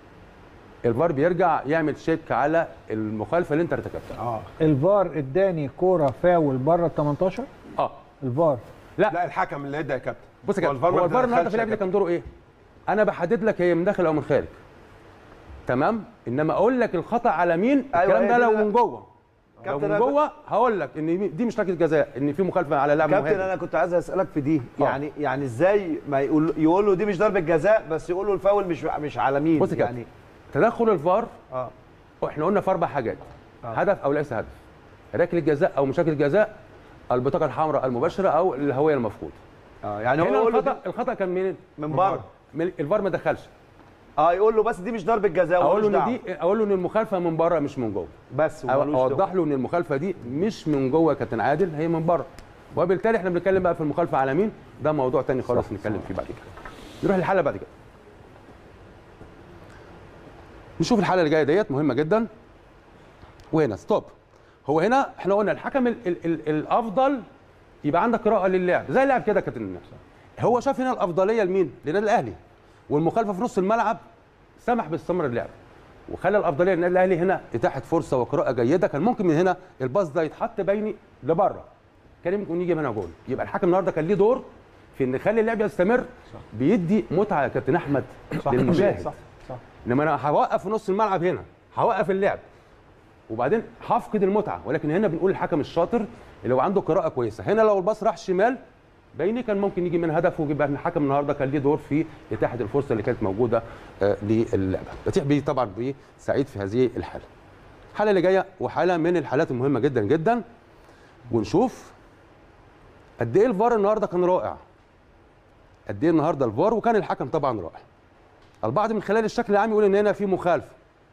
الفار بيرجع يعمل تشيك على المخالفه اللي انت ارتكبتها اه الفار اداني كوره فاول بره ال 18 اه الفار لا الحكم اللي ادى يا كابتن بص يا هو كابتن الفار ما هو الفار النهارده بيتدخلش في يا اللعبه دي كابتن. كان دوره ايه انا بحدد لك هي من داخل او من خارج تمام انما اقول لك الخطا على مين أيوة، الكلام هي ده دي لو اللي- من جوه لو كابتن من أنا- جوه هقول لك ان دي مش ركله جزاء ان في مخالفه على لاعب كابتن مهاجم انا كنت عايز اسالك في دي آه. يعني يعني ازاي ما يقول يقول له دي مش ضربه جزاء بس يقول له الفاول مش مش على مين بص يا كابتن. يعني تدخل الفار اه احنا قلنا في اربع حاجات هدف او ليس هدف ركله جزاء او مش ركله جزاء البطاقه الحمراء المباشره او الهويه المفقوده اه يعني هو هنا يقول له الخطا دي الخطا كان منين من بره من الفار ما دخلش اه يقول له بس دي مش ضربه جزاء اقول وملوش له ان دعوة. دي اقول له ان المخالفه من بره مش من جوه بس أو وملوش اوضح دعوة. له ان المخالفه دي مش من جوه يا كابتن عادل هي من بره وبالتالي احنا بنتكلم بقى في المخالفه على مين ده موضوع تاني خالص نتكلم فيه بعد كده نروح للحاله بعد كده نشوف الحاله اللي جايه ديت مهمه جدا وهنا ستوب هو هنا احنا قلنا الحكم ال ال ال الافضل يبقى عندك قراءه للعب زي اللاعب كده يا كابتن هو شاف هنا الافضليه لمين للنادي الاهلي والمخالفه في نص الملعب سمح باستمرار اللعب وخلى الافضليه للنادي الاهلي هنا اتاحه فرصه وقراءه جيده كان ممكن من هنا الباص ده يتحط بيني لبره كان ممكن يجي منها جول يبقى الحكم النهارده كان ليه دور في ان يخلي اللعب يستمر بيدي متعه يا كابتن احمد للمشاهد صح صح انما انا هوقف في نص الملعب هنا هوقف اللعب وبعدين هفقد المتعه ولكن هنا بنقول الحكم الشاطر اللي هو عنده قراءه كويسه هنا لو الباص راح شمال بيني كان ممكن يجي من هدف ويبقى الحكم النهارده كان ليه دور في اتاحه الفرصه اللي كانت موجوده آه، للعبه بتيح بيه طبعا بسعيد في هذه الحاله الحاله اللي جايه وحاله من الحالات المهمه جدا جدا ونشوف قد ايه الفار النهارده كان رائع قد ايه النهارده الفار وكان الحكم طبعا رائع البعض من خلال الشكل العام يقول ان هنا في مخالفه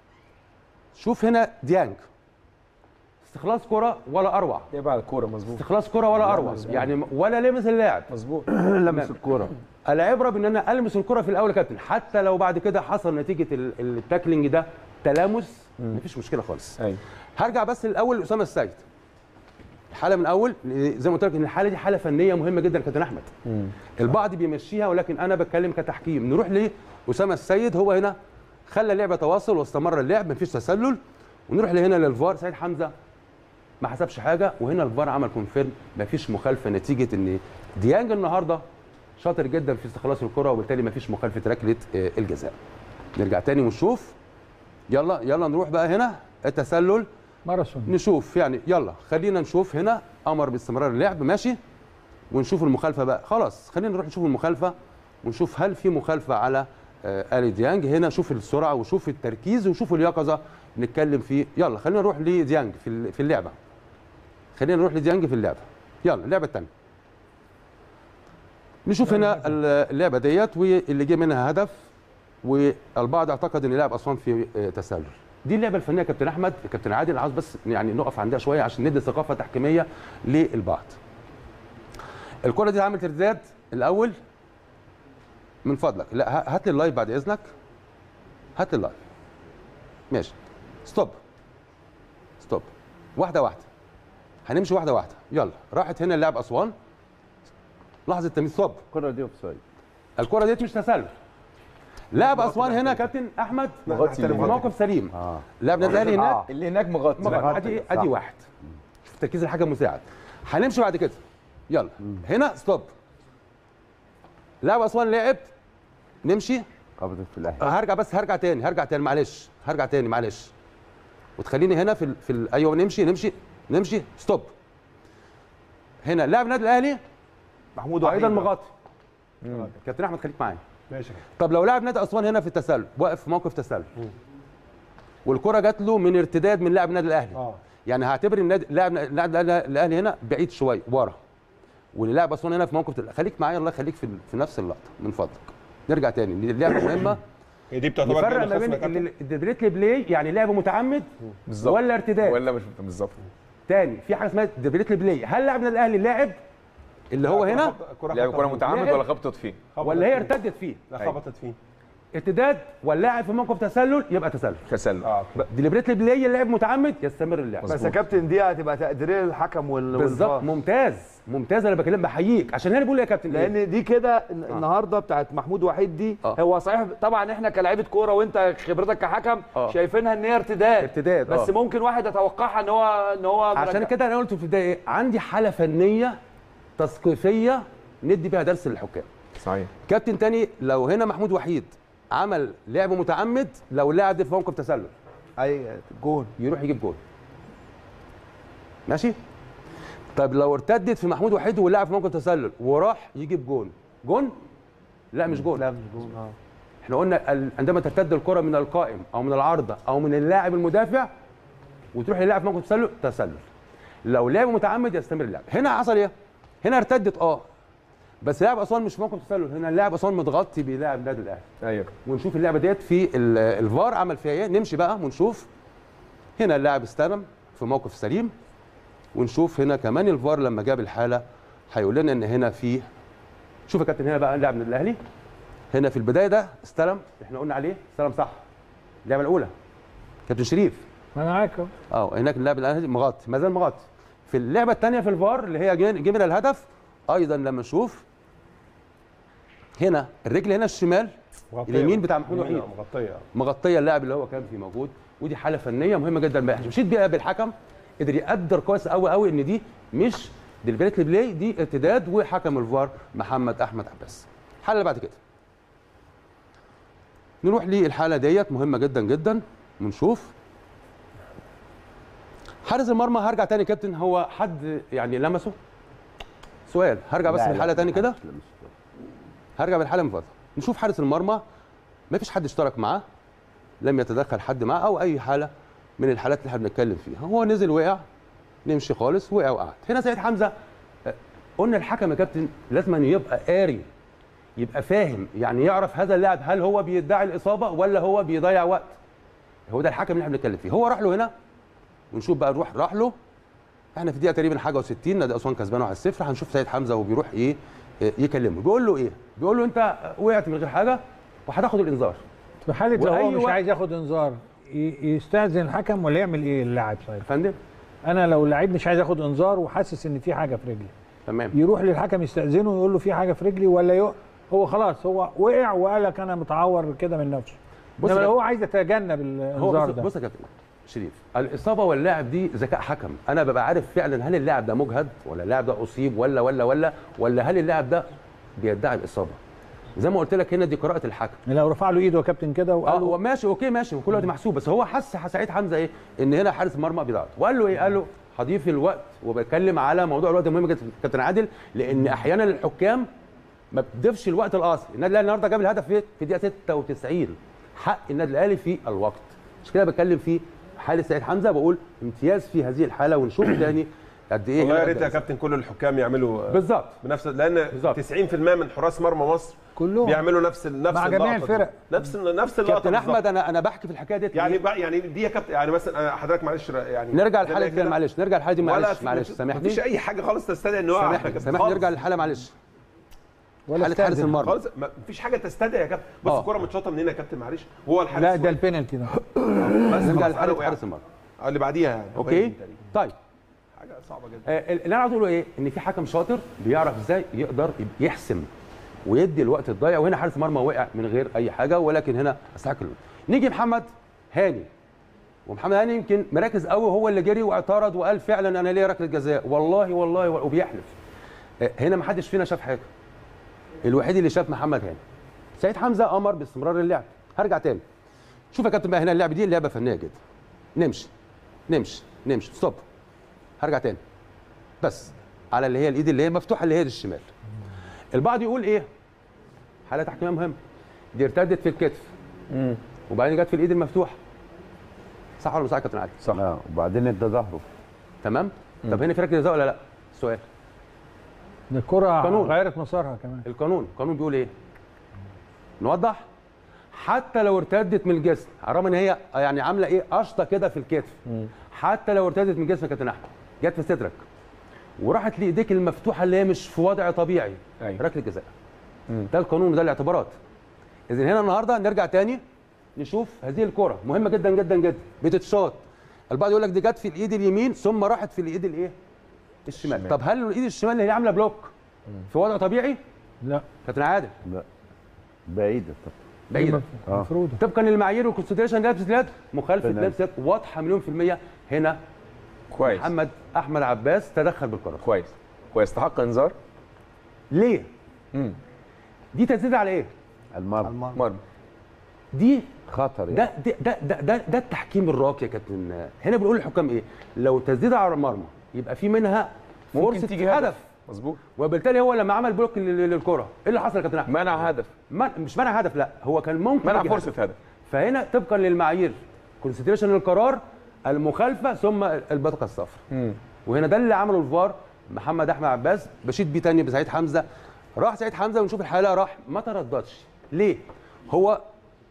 شوف هنا ديانج استخلاص كره ولا اروع يبقى على الكوره مظبوط استخلاص كره ولا اروع يعني ولا لمس اللاعب مظبوط لمس الكوره العبره بان انا المس الكره في الاول يا كابتن حتى لو بعد كده حصل نتيجه ال- التاكلينج ده تلامس مفيش مشكله خالص ايوه هرجع بس الاول لاسامه السيد الحاله من اول زي ما قلت لك ان الحاله دي حاله فنيه مهمه جدا يا كابتن احمد البعض بيمشيها ولكن انا بتكلم كتحكيم نروح لاسامه السيد هو هنا خلى اللعبه تواصل واستمر اللعب مفيش تسلل ونروح لهنا للفار سيد حمزه ما حسبش حاجه وهنا الفار عمل كونفيرم مفيش مخالفه نتيجه ان ديانج النهارده شاطر جدا في استخلاص الكره وبالتالي مفيش مخالفه ركله آه، الجزاء نرجع تاني ونشوف يلا يلا نروح بقى هنا التسلل ماراثون نشوف يعني يلا خلينا نشوف هنا امر باستمرار اللعب ماشي ونشوف المخالفه بقى خلاص خلينا نروح نشوف المخالفه ونشوف هل في مخالفه على آه الي ديانج هنا شوف السرعه وشوف التركيز وشوف اليقظه نتكلم فيه يلا خلينا نروح لديانج في ال- في اللعبه خلينا نروح لديانج في اللعبه يلا اللعبه الثانيه نشوف هنا ال- اللعبه ديت واللي جه منها هدف والبعض اعتقد ان لاعب اسوان في آه، تسلل دي اللعبه الفنيه يا كابتن احمد يا كابتن عادل عاوز بس يعني نقف عندها شويه عشان ندي ثقافه تحكيميه للبعض الكره دي عملت ارتداد الاول من فضلك لا ه- هات لي اللايف بعد اذنك هات لي اللايف ماشي ستوب ستوب واحده واحده هنمشي واحده واحده يلا راحت هنا اللاعب اسوان لحظه تمييز ستوب الكره دي اوف سايد الكره ديت مش تسلل لاعب اسوان هنا يا كابتن احمد مغطي في موقف سليم لاعب النادي الاهلي هناك اللي هناك مغطي مغطي. ادي ادي واحد شوف تركيز الحكم مساعد هنمشي بعد كده يلا هنا ستوب لاعب اسوان لعب نمشي خبطت في الاهلي هرجع بس هرجع تاني هرجع تاني معلش هرجع تاني معلش وتخليني هنا في ال... في ال... ايوه نمشي نمشي نمشي ستوب هنا لاعب النادي الاهلي محمود ايضا وحيد. مغطي كابتن احمد خليك معايا ماشي يا كابتن. طب لو لاعب نادي اسوان هنا في التسلل واقف في موقف تسلل والكره جات له من ارتداد من لاعب النادي الاهلي اه يعني هعتبر النادي لاعب لاعب الاهلي هنا بعيد شويه ورا واللاعب اسوان هنا في موقف تل- خليك معايا الله يخليك في, في نفس اللقطه من فضلك نرجع تاني اللعبه مهمه هي دي بتعتبر نفرق جيم ما بين الخصم يا كابتن؟ الديبريتلي بلاي يعني لعب متعمد بالظبط ولا ارتداد ولا مش بالظبط تاني في حاجه اسمها ديبريتلي بلاي هل لاعب النادي الاهلي لاعب اللي هو هنا الكرة لعب خبطت كره فيه. متعمد لعب. ولا خبطت فيه خبطت ولا هي فيه. ارتدت فيه لا خبطت فيه ارتداد واللاعب في موقف تسلل يبقى تسلل تسلل اه ديليبريتلي بلاي اللعب متعمد يستمر اللعب بس يا كابتن دي هتبقى تقديريه للحكم وال بالظبط والفار. ممتاز ممتاز انا بكلم بحييك عشان هنا بقول إيه يا كابتن إيه؟ لان دي كده النهارده بتاعت محمود وحيد دي آه. هو صحيح طبعا احنا كلاعيبه كوره وانت خبرتك كحكم آه. شايفينها ان هي ارتداد ارتداد، بس آه. ممكن واحد يتوقعها ان هو ان هو عشان مرجع. كده انا قلت في البدايه ايه عندي حاله فنيه تثقيفيه ندي بيها درس للحكام صحيح كابتن تاني لو هنا محمود وحيد عمل لعب متعمد لو اللاعب ده في موقف تسلل اي جون يروح يجيب جول ماشي طب لو ارتدت في محمود وحيد واللاعب في موقف تسلل وراح يجيب جون جون لا مش جون لا مش جون اه احنا قلنا ال- عندما ترتد الكره من القائم او من العارضه او من اللاعب المدافع وتروح للاعب في موقف تسلل تسلل لو لعب متعمد يستمر اللعب هنا حصل ايه هنا ارتدت اه بس لاعب اسوان مش في موقف تسلل هنا اللاعب اسوان متغطي بلاعب النادي الاهلي ايوه ونشوف اللعبه ديت في ال- الفار عمل فيها ايه نمشي بقى ونشوف هنا اللاعب استلم في موقف سليم ونشوف هنا كمان الفار لما جاب الحاله هيقول لنا ان هنا في شوف يا كابتن هنا بقى اللاعب من الاهلي هنا في البدايه ده استلم احنا قلنا عليه استلم صح اللعبه الاولى كابتن شريف ما انا معاك أهو. اه هناك اللاعب الاهلي مغطي ما زال مغطي في اللعبه الثانيه في الفار اللي هي جي- جبنا الهدف ايضا لما نشوف هنا الرجل هنا الشمال مغطية. اليمين بتاع محمود يمين، وحيد آه، مغطيه مغطيه اللاعب اللي هو كان فيه موجود ودي حاله فنيه مهمه جدا بقى مشيت بيها بالحكم قدر يقدر كويس قوي قوي ان دي مش ديليبريتلي بلاي دي ارتداد وحكم الفار محمد احمد عباس الحاله اللي بعد كده نروح للحاله ديت مهمه جدا جدا ونشوف حارس المرمى هرجع تاني كابتن هو حد يعني لمسه سؤال هرجع بس لا، لا، بالحاله تاني كده لا، مش- هرجع بالحاله من فضلك نشوف حارس المرمى ما فيش حد اشترك معاه لم يتدخل حد معاه او اي حاله من الحالات اللي احنا بنتكلم فيها هو نزل وقع نمشي خالص وقع وقعد هنا سيد حمزه آه، قلنا الحكم يا كابتن لازم أن يبقى قاري يبقى فاهم يعني يعرف هذا اللاعب هل هو بيدعي الاصابه ولا هو بيضيع وقت هو ده الحكم اللي احنا بنتكلم فيه هو راح له هنا ونشوف بقى نروح راح له احنا في دقيقه تقريبا حاجه و60 نادي اسوان كسبان 1-0 هنشوف سيد حمزه وهو بيروح ايه إيه، يكلمه بيقول له ايه بيقول له انت وقعت من غير حاجه وهتاخد الانذار في حاله لو وأي هو مش وقت- عايز ياخد انذار ي- يستاذن الحكم ولا يعمل ايه اللاعب يا طيب فندم انا لو لعيب مش عايز ياخد انذار وحاسس ان في حاجه في رجلي تمام يروح للحكم يستاذنه ويقول له في حاجه في رجلي ولا يق... هو خلاص هو وقع وقال لك انا متعور كده من نفسه بص انما يا لو هو عايز يتجنب هو الانذار بص, ده بص يا كابتن شريف الاصابه واللاعب دي ذكاء حكم انا ببقى عارف فعلا هل اللاعب ده مجهد ولا اللاعب ده اصيب ولا ولا ولا ولا هل اللاعب ده بيدعي الاصابه زي ما قلت لك هنا دي قراءه الحكم لو رفع له ايده يا كابتن كده اه وقال هو له ماشي اوكي ماشي وكل وقت محسوب بس هو حس سعيد حمزه ايه ان هنا حارس المرمى بيضغط وقال له ايه قال له هضيف الوقت وبتكلم على موضوع الوقت مهم جدا كابتن عادل لان احيانا الحكام ما بتضيفش الوقت الاصلي النادي الاهلي النهارده جاب الهدف في في دقيقه 96 حق النادي الاهلي في الوقت مش كده بتكلم في حاله سعيد حمزه بقول امتياز في هذه الحاله ونشوف تاني قد ايه والله هنا يا ريت قد يا إيه. كابتن كل الحكام يعملوا بالظبط بنفس لان 90% من حراس مرمى مصر كلهم بيعملوا نفس ال- نفس مع جميع اللقطة دي. الفرق. نفس نفس اللقطه كابتن بالظبط. احمد انا انا بحكي في الحكايه ديت يعني ليه؟ بقى يعني دي يا كابتن يعني مثلا أنا حضرتك معلش يعني نرجع زي للحاله ما دي كده. معلش نرجع للحاله دي ولا معلش في- معلش سامحني مفيش اي حاجه خالص تستدعي ان هو سامحني سامحني نرجع للحاله معلش ولا حاله حارس استأذن. المرمى خالص ما- مفيش حاجه تستدعي يا كابتن بص آه. الكوره متشاطه منين يا كابتن معلش وهو الحارس لا ده البينالتي ده بس نرجع خلاص، لحاله أنا حارس المرمى وقعت. اللي بعديها يعني اوكي هوايين تقريبا. طيب حاجه صعبه جدا آه، اللي انا عاوز اقوله ايه ان في حكم شاطر بيعرف ازاي يقدر يحسم ويدي الوقت الضايع وهنا حارس المرمى وقع من غير اي حاجه ولكن هنا استحق الوقت نيجي محمد هاني ومحمد هاني يمكن مركز قوي هو اللي جري واعترض وقال فعلا انا ليا ركله جزاء والله والله وبيحلف آه، هنا ما حدش فينا شاف حاجه الوحيد اللي شاف محمد هاني سيد حمزه امر باستمرار اللعب هرجع تاني شوف يا كابتن بقى هنا اللعبه دي لعبه فنيه جدا نمشي نمشي نمشي ستوب هرجع تاني بس على اللي هي الايد اللي هي مفتوحه اللي هي الشمال البعض يقول ايه حاله تحكيميه مهمه دي ارتدت في الكتف وبعدين جت في الايد المفتوحه صح ولا مش صح يا كابتن عادل صح وبعدين ادى ظهره تمام طب هنا في ركله جزاء ولا لا السؤال ده الكرة قانون. غيرت مسارها كمان القانون القانون بيقول ايه نوضح حتى لو ارتدت من الجسم على الرغم ان هي يعني عامله ايه قشطه كده في الكتف حتى لو ارتدت من الجسم يا كابتن احمد جت في صدرك وراحت لايديك المفتوحه اللي هي مش في وضع طبيعي أيوة. ركله جزاء ده القانون وده الاعتبارات اذا هنا النهارده نرجع تاني نشوف هذه الكره مهمه جدا جدا جدا بتتشاط البعض يقول لك دي جت في الايد اليمين ثم راحت في الايد الايه الشمال الشمال. طب هل الايد الشمال اللي هي عامله بلوك في وضع طبيعي لا كابتن عادل لا بعيده طب بعيده المفروض طبقا للمعايير والكونسيدريشن لابس اليد مخالفه بنالتي. لابس اليد واضحه مليون في الميه هنا كويس محمد احمد عباس تدخل بالقرار كويس ويستحق انذار ليه؟ مم. دي تسديد على ايه؟ المرمى مرمى دي خطر يعني ده ده ده ده, ده, ده التحكيم الراقي يا كابتن هنا بنقول للحكام ايه؟ لو تسديد على المرمى يبقى في منها ممكن فرصه تيجي هدف هدف مظبوط وبالتالي هو لما عمل بلوك لل- للكره ايه اللي حصل يا كابتن احمد؟ منع هدف من- مش منع هدف لا هو كان ممكن منع يجي فرصه هدف. هدف فهنا طبقا للمعايير كونسيدريشن القرار المخالفه ثم البطاقه الصفراء مم. وهنا ده اللي عمله الفار محمد احمد عباس بشيد بيه تاني بسعيد حمزه راح سعيد حمزه ونشوف الحاله راح ما ترددش ليه هو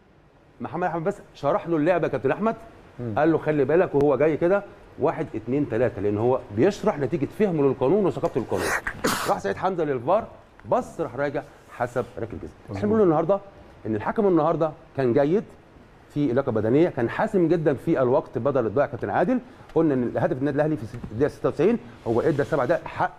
محمد احمد عباس شرح له اللعبه يا كابتن احمد قال له خلي بالك وهو جاي كده واحد اتنين تلاته لان هو بيشرح نتيجه فهمه للقانون وثقافته للقانون راح سعيد حمزه للفار بص راح راجع حسب ركله جزاء احنا بنقول النهارده ان الحكم النهارده كان جيد في اللياقه البدنيه كان حاسم جدا في الوقت بدل الضائع كابتن عادل قلنا ان الهدف النادي الاهلي في الدقيقه 96 هو ادى سبع دقائق حق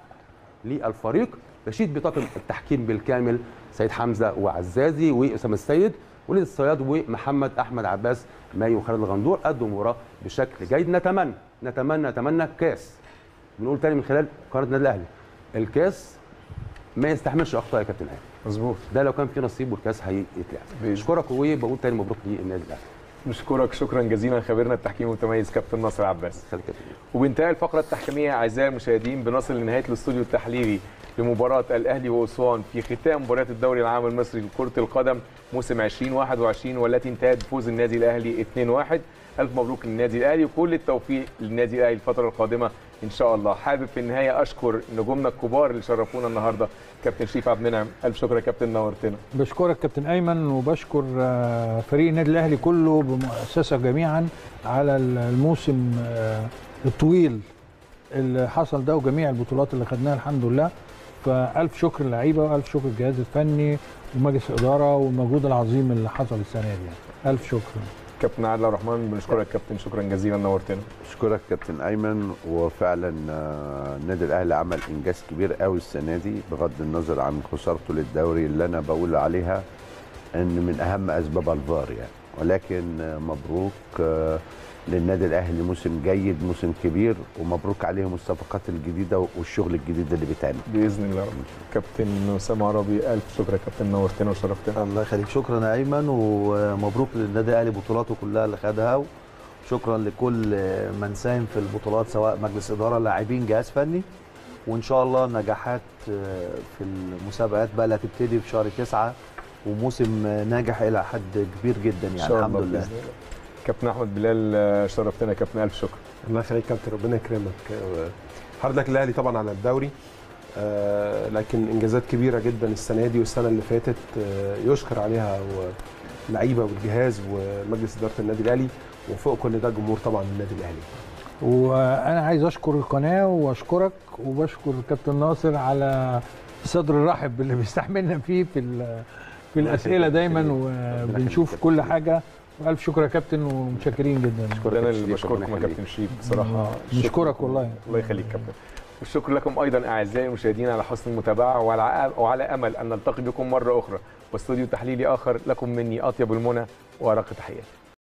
للفريق بشيد بطاقم التحكيم بالكامل سيد حمزه وعزازي واسامه السيد وليد الصياد ومحمد احمد عباس ماي وخالد الغندور ادوا المباراه بشكل جيد نتمنى نتمنى نتمنى كاس بنقول تاني من خلال قناه النادي الاهلي الكاس ما يستحملش اخطاء يا كابتن عادل مظبوط ده لو كان في نصيب والكاس هيتلعب اشكرك وبقول تاني مبروك للنادي الاهلي نشكرك شكرا جزيلا خبيرنا التحكيم المتميز كابتن ناصر عباس خليك يا كابتن. وبانتهاء الفقرة التحكيمية أعزائي المشاهدين بنصل لنهاية الاستوديو التحليلي لمباراة الأهلي وأسوان في ختام مباريات الدوري العام المصري لكرة القدم موسم 2021 والتي انتهت بفوز النادي الأهلي 2-1 ألف مبروك للنادي الأهلي وكل التوفيق للنادي الأهلي الفترة القادمة إن شاء الله حابب في النهاية أشكر نجومنا الكبار اللي شرفونا النهاردة كابتن شريف عبد المنعم ألف شكر يا كابتن نورتنا بشكرك كابتن ايمن وبشكر آه، فريق النادي الاهلي كله بمؤسسه جميعا على الموسم آه، الطويل اللي حصل ده وجميع البطولات اللي خدناها الحمد لله فالف شكر اللعيبه والف شكر الجهاز الفني ومجلس الاداره والمجهود العظيم اللي حصل السنه دي يعني. الف شكر كابتن عادل عبد الرحمن بنشكرك كابتن شكرا جزيلا نورتنا اشكرك كابتن ايمن وفعلا آه، النادي الاهلي عمل انجاز كبير قوي السنه دي بغض النظر عن خسارته للدوري اللي انا بقول عليها ان من اهم اسباب الفار يعني ولكن آه، مبروك آه، للنادي الاهلي موسم جيد موسم كبير ومبروك عليهم الصفقات الجديده والشغل الجديد اللي بيتعمل باذن الله كابتن اسامه عربي الف شكر يا كابتن نورتنا وشرفتنا الله يخليك شكرا يا ايمن ومبروك للنادي الاهلي بطولاته كلها اللي خدها وشكرا لكل من ساهم في البطولات سواء مجلس اداره لاعبين جهاز فني وان شاء الله نجاحات في المسابقات بقى اللي هتبتدي في شهر تسعة وموسم ناجح الى حد كبير جدا ان يعني شاء الحمد الله لله بإذن الله. كابتن احمد بلال آه، شرفتنا يا كابتن الف شكر الله يخليك كابتن ربنا يكرمك هارد لك الاهلي طبعا على الدوري آه، لكن انجازات كبيره جدا السنه دي والسنه اللي فاتت آه، يشكر عليها اللعيبه والجهاز ومجلس اداره النادي الاهلي وفوق كل ده جمهور طبعا النادي الاهلي وانا عايز اشكر القناه واشكرك وبشكر كابتن ناصر على الصدر الرحب اللي بيستحملنا فيه في ال- في الاسئله دايما وبنشوف كل حاجه والف شكر يا كابتن ومتشكرين جدا انا اللي بشكركم يا كابتن شريف بصراحه نشكرك والله الله يخليك كابتن والشكر لكم ايضا اعزائي المشاهدين على حسن المتابعه وعلى وعلى امل ان نلتقي بكم مره اخرى واستوديو تحليلي اخر لكم مني اطيب المنى وارق تحياتي